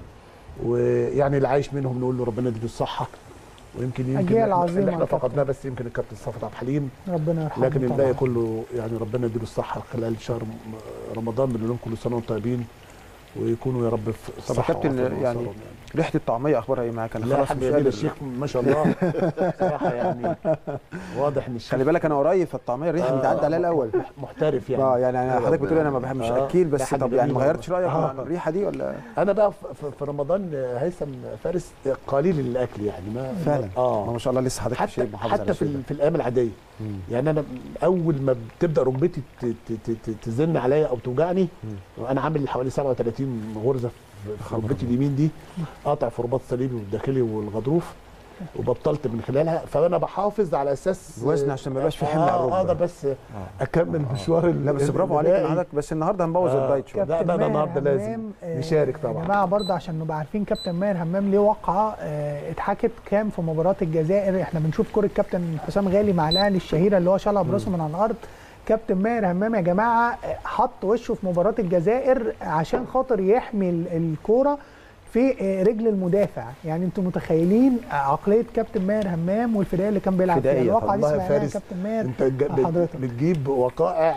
ويعني اللي عايش منهم نقول له ربنا يديله الصحه ويمكن يمكن أجيال إحنا- عظيمة اللي يا احنا كابتن. فقدناه بس يمكن الكابتن صفوت عبد الحليم ربنا يرحمه لكن الباقي طبعاً. كله يعني ربنا يديله الصحه خلال شهر رمضان بنقول لهم كل سنه وانتم طيبين ويكونوا يا رب في طب يا الصحه كابتن والعافية يعني والنصر. ريحه الطعميه اخبارها ايه معاك انا لا خلاص حد مش يا قادر الشيخ ما شاء الله صراحه يعني واضح ان الشيخ خلي بالك انا قريب فالطعميه الريحه آه، بتعدي عليها الاول محترف يعني اه يعني أنا حضرتك بتقول انا ما بحبش آه، اكيل ده بس حد طب يعني ما جميل غيرتش رايك آه. عن الريحه دي ولا انا بقى في- في في رمضان هيثم فارس قليل الاكل يعني ما فعلا اه ما شاء الله لسه حضرتك حتى شيء محافظ حتى على في, الشيء ال- في الايام العاديه مم. يعني انا اول ما بتبدا ركبتي ت- ت- ت- تزن عليا او توجعني وانا عامل حوالي 37 غرزه في- في ركبتي اليمين دي قاطع في رباط صليبي والداخلي والغضروف وبطلت من خلالها فانا بحافظ على اساس الوزن عشان ما يبقاش في حمل على آه، الركبة. اقدر بس اكمل مشوار ال- لا بس ال- برافو عليك الباقي. حضرتك بس النهارده هنبوظ آه. الدايت شويه لا، كابتن لا، ده ماهر النهارده لازم همام، آه، نشارك طبعا. يا جماعه برضه عشان نبقى عارفين كابتن ماهر همام ليه واقعه آه، اتحكت كام في مباراه الجزائر احنا بنشوف كره كابتن حسام غالي مع الاهلي الشهيره اللي هو شالها براسه من على الارض كابتن ماهر همام يا جماعه آه، حط وشه في مباراه الجزائر عشان خاطر يحمي ال- الكوره في آه، رجل المدافع يعني انتم متخيلين آه، عقليه كابتن ماهر همام والفدائيه اللي كان بيلعب فيها فدائية الواقعه دي والله يا سمعناها يا فارس كابتن ماهر انت جا- مع بت- حضرتك. بتجيب وقائع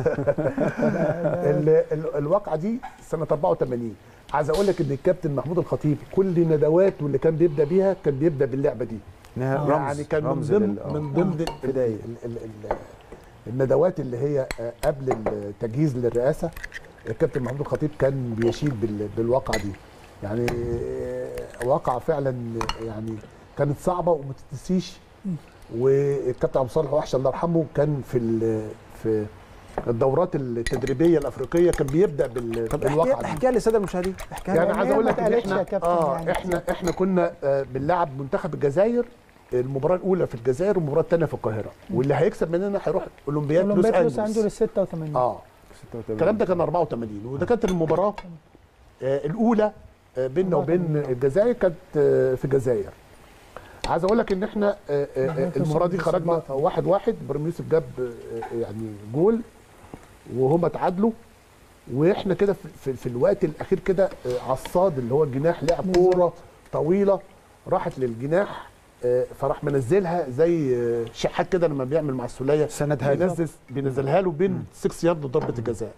ال- ال- الواقعه دي سنه 84 عايز اقول لك ان الكابتن محمود الخطيب كل ندواته اللي كان بيبدا بيها كان بيبدا باللعبه دي إنها رمز يعني كان من رمز ضمن لل- آه. من ضمن ال- بداية. ال- ال- ال- الندوات اللي هي آه، قبل التجهيز للرئاسه الكابتن محمود الخطيب كان بيشيد بال- بالواقعه دي يعني آه، واقعه فعلا يعني كانت صعبه وما تتنسيش والكابتن عبد الصالح وحش الله يرحمه كان في ال- في الدورات التدريبيه الافريقيه كان بيبدا بال- طب بالواقعه احكي دي احكيها للساده المشاهدين احكيها يعني يعني عايز هي اقول ما لك ان اتقالتش يا احنا كابتن اه يعني. احنا احنا كنا آه بنلعب منتخب الجزائر المباراه الاولى في الجزائر والمباراه الثانيه في القاهره واللي هيكسب مننا هيروح اولمبياد لوس اولمبياد لوس انجلوس انجلوس 86 اه الكلام ده كان 84 وده كانت المباراه آه الاولى آه بيننا وبين الجزائر كانت آه في الجزائر عايز اقول لك ان احنا آه آه آه، المباراه دي خرجنا واحد واحد ابراهيم يوسف جاب آه، يعني جول وهم اتعادلوا واحنا كده في, في, في الوقت الاخير كده آه، عصاد اللي هو الجناح لعب كوره طويله راحت للجناح آه، فراح منزلها زي آه، شحات كده لما بيعمل مع السوليه سندها له. بينزل بينزلها له بين 6 يارد وضربه الجزاء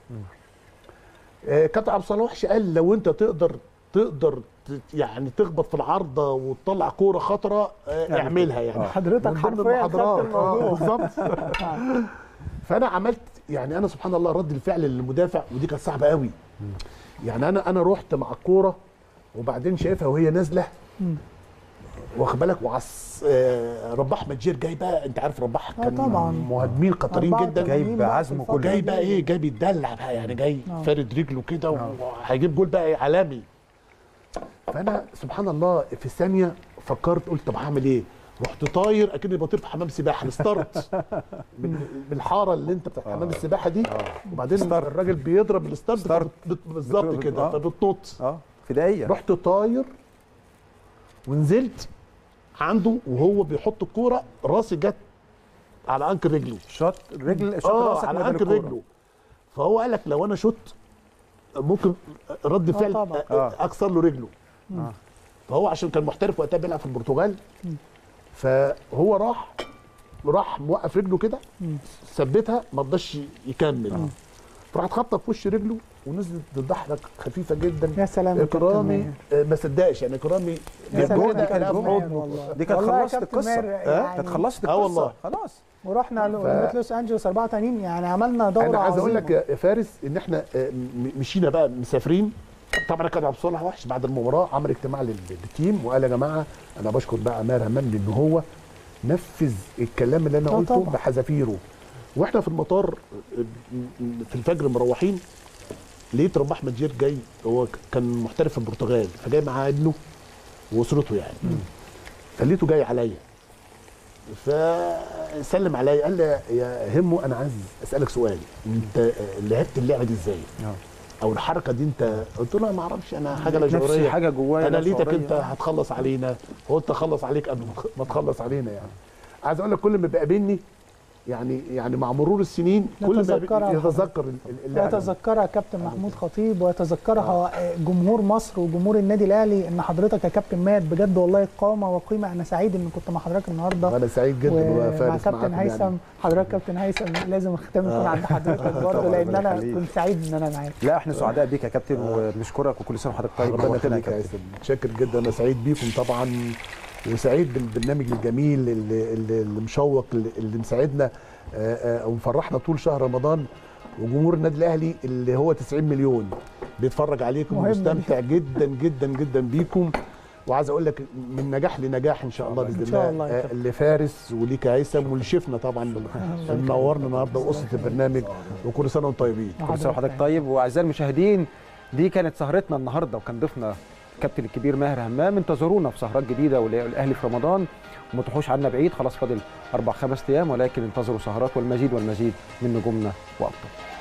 آه، كابتن عبد الصلاح وحش قال لو انت تقدر تقدر ت- يعني تخبط في العارضه وتطلع كوره خطره آه، اعملها يعني حضرتك من ضمن حرفيا خدت المحاضرات اه الموضوع بالظبط فانا عملت يعني انا سبحان الله رد الفعل للمدافع ودي كانت صعبه قوي يعني انا انا رحت مع الكوره وبعدين شايفها وهي نازله واخد بالك وعص آه، رباح متجير جاي بقى انت عارف رباح آه كان طبعاً. مهاجمين قطرين أربعة جدا وتمانين جايب بقى في بعزمه الفترة كله. جاي دي. بقى ايه جاي بيتدلع بقى يعني جاي آه. فارد رجله كده وهيجيب جول بقى إيه عالمي فانا سبحان الله في ثانيه فكرت قلت طب هعمل ايه رحت طاير اكني بطير في حمام سباحه الستارت من من الحاره اللي انت بتاعت حمام السباحه دي وبعدين ستارت. الراجل بيضرب الستارت ستارت. فبت- بالظبط بت- كده آه. فبتنط اه فدائيه رحت طاير ونزلت عنده وهو بيحط الكوره راسي جت على انكل رجله شاط رجل شاط اه راسك على مكان انكل الكورة. رجله فهو قال لك لو انا شوت ممكن رد فعل طبعا. آه. اكسر له رجله آه. فهو عشان كان محترف وقتها بيلعب في البرتغال فهو راح راح موقف رجله كده ثبتها ما رضاش يكمل فراح اتخبط في وش رجله ونزلت الضحكه خفيفه جدا يا سلام يا كابتن اكرامي ماهر. آه، ما صدقش يعني اكرامي يا جاب سلام جول، يا دي كانت كابتن جول. ماهر والله. دي كانت والله يا خلصت كابتن القصه ماهر آه، يعني كانت خلصت آه القصه والله. خلاص ورحنا ل- لوس انجلوس 84 يعني عملنا دوره انا عايز اقول عظيمة. لك يا فارس ان احنا آه، م- مشينا بقى مسافرين طبعا كان عبد الصالح وحش بعد المباراه عمل اجتماع لل- للتيم وقال يا جماعه انا بشكر بقى ماهر همام لان هو نفذ الكلام اللي انا آه قلته طبعا. بحذافيره واحنا في المطار آه، م- في الفجر مروحين لقيت رباح مجير جاي هو ك- كان محترف في البرتغال فجاي معاه ابنه واسرته يعني فلقيته جاي عليا فسلم عليا قال لي يا همو انا عايز اسالك سؤال انت لعبت اللعبه دي ازاي؟ او الحركه دي انت قلت له أنا ما اعرفش انا حاجه لا نفسي شعوريه حاجه جوايا انا لا ليتك شعورية. انت هتخلص علينا قلت اخلص عليك قبل ما تخلص علينا يعني عايز اقول لك كل ما بيقابلني يعني يعني مع مرور السنين كل ما نتذكرها بي- يتذكر ال- ال- اللعبه دي. يتذكرها كابتن محمود خطيب ويتذكرها جمهور مصر وجمهور النادي الاهلي ان حضرتك يا كابتن ماهر بجد والله قامه وقيمه انا سعيد ان كنت مع حضرتك النهارده انا سعيد جدا ومع وفارس كابتن معاكم هيثم يعني. حضرتك كابتن هيثم لازم الختام يكون عند حضرتك برضه طبعاً، لان ربنا انا يخليك. كنت سعيد ان انا معاك لا احنا سعداء بيك يا كابتن وبنشكرك وكل سنه وحضرتك طيب ربنا نورتنا يا يخليك يا كابتن هيثم متشكر جدا انا سعيد بيكم طبعا وسعيد بالبرنامج الجميل اللي, اللي اللي مشوق اللي, اللي مساعدنا آه، آه، ومفرحنا طول شهر رمضان وجمهور النادي الاهلي اللي هو 90 مليون بيتفرج عليكم مهم ومستمتع جدا جدا جدا بيكم وعايز اقول لك من نجاح لنجاح ان شاء الله باذن إن شاء الله الله يا آه، كابتن. لفارس وليك يا هيثم ولشيفنا طبعا اللي منورنا النهارده وقصه البرنامج وكل سنه وانتم طيبين كل سنه وحضرتك طيب واعزائي المشاهدين دي كانت سهرتنا النهارده وكان ضيفنا الكابتن الكبير ماهر همام انتظرونا في سهرات جديده والاهلي في رمضان وما تروحوش عنا بعيد خلاص فاضل اربع خمس ايام ولكن انتظروا سهرات والمزيد والمزيد من نجومنا وابطال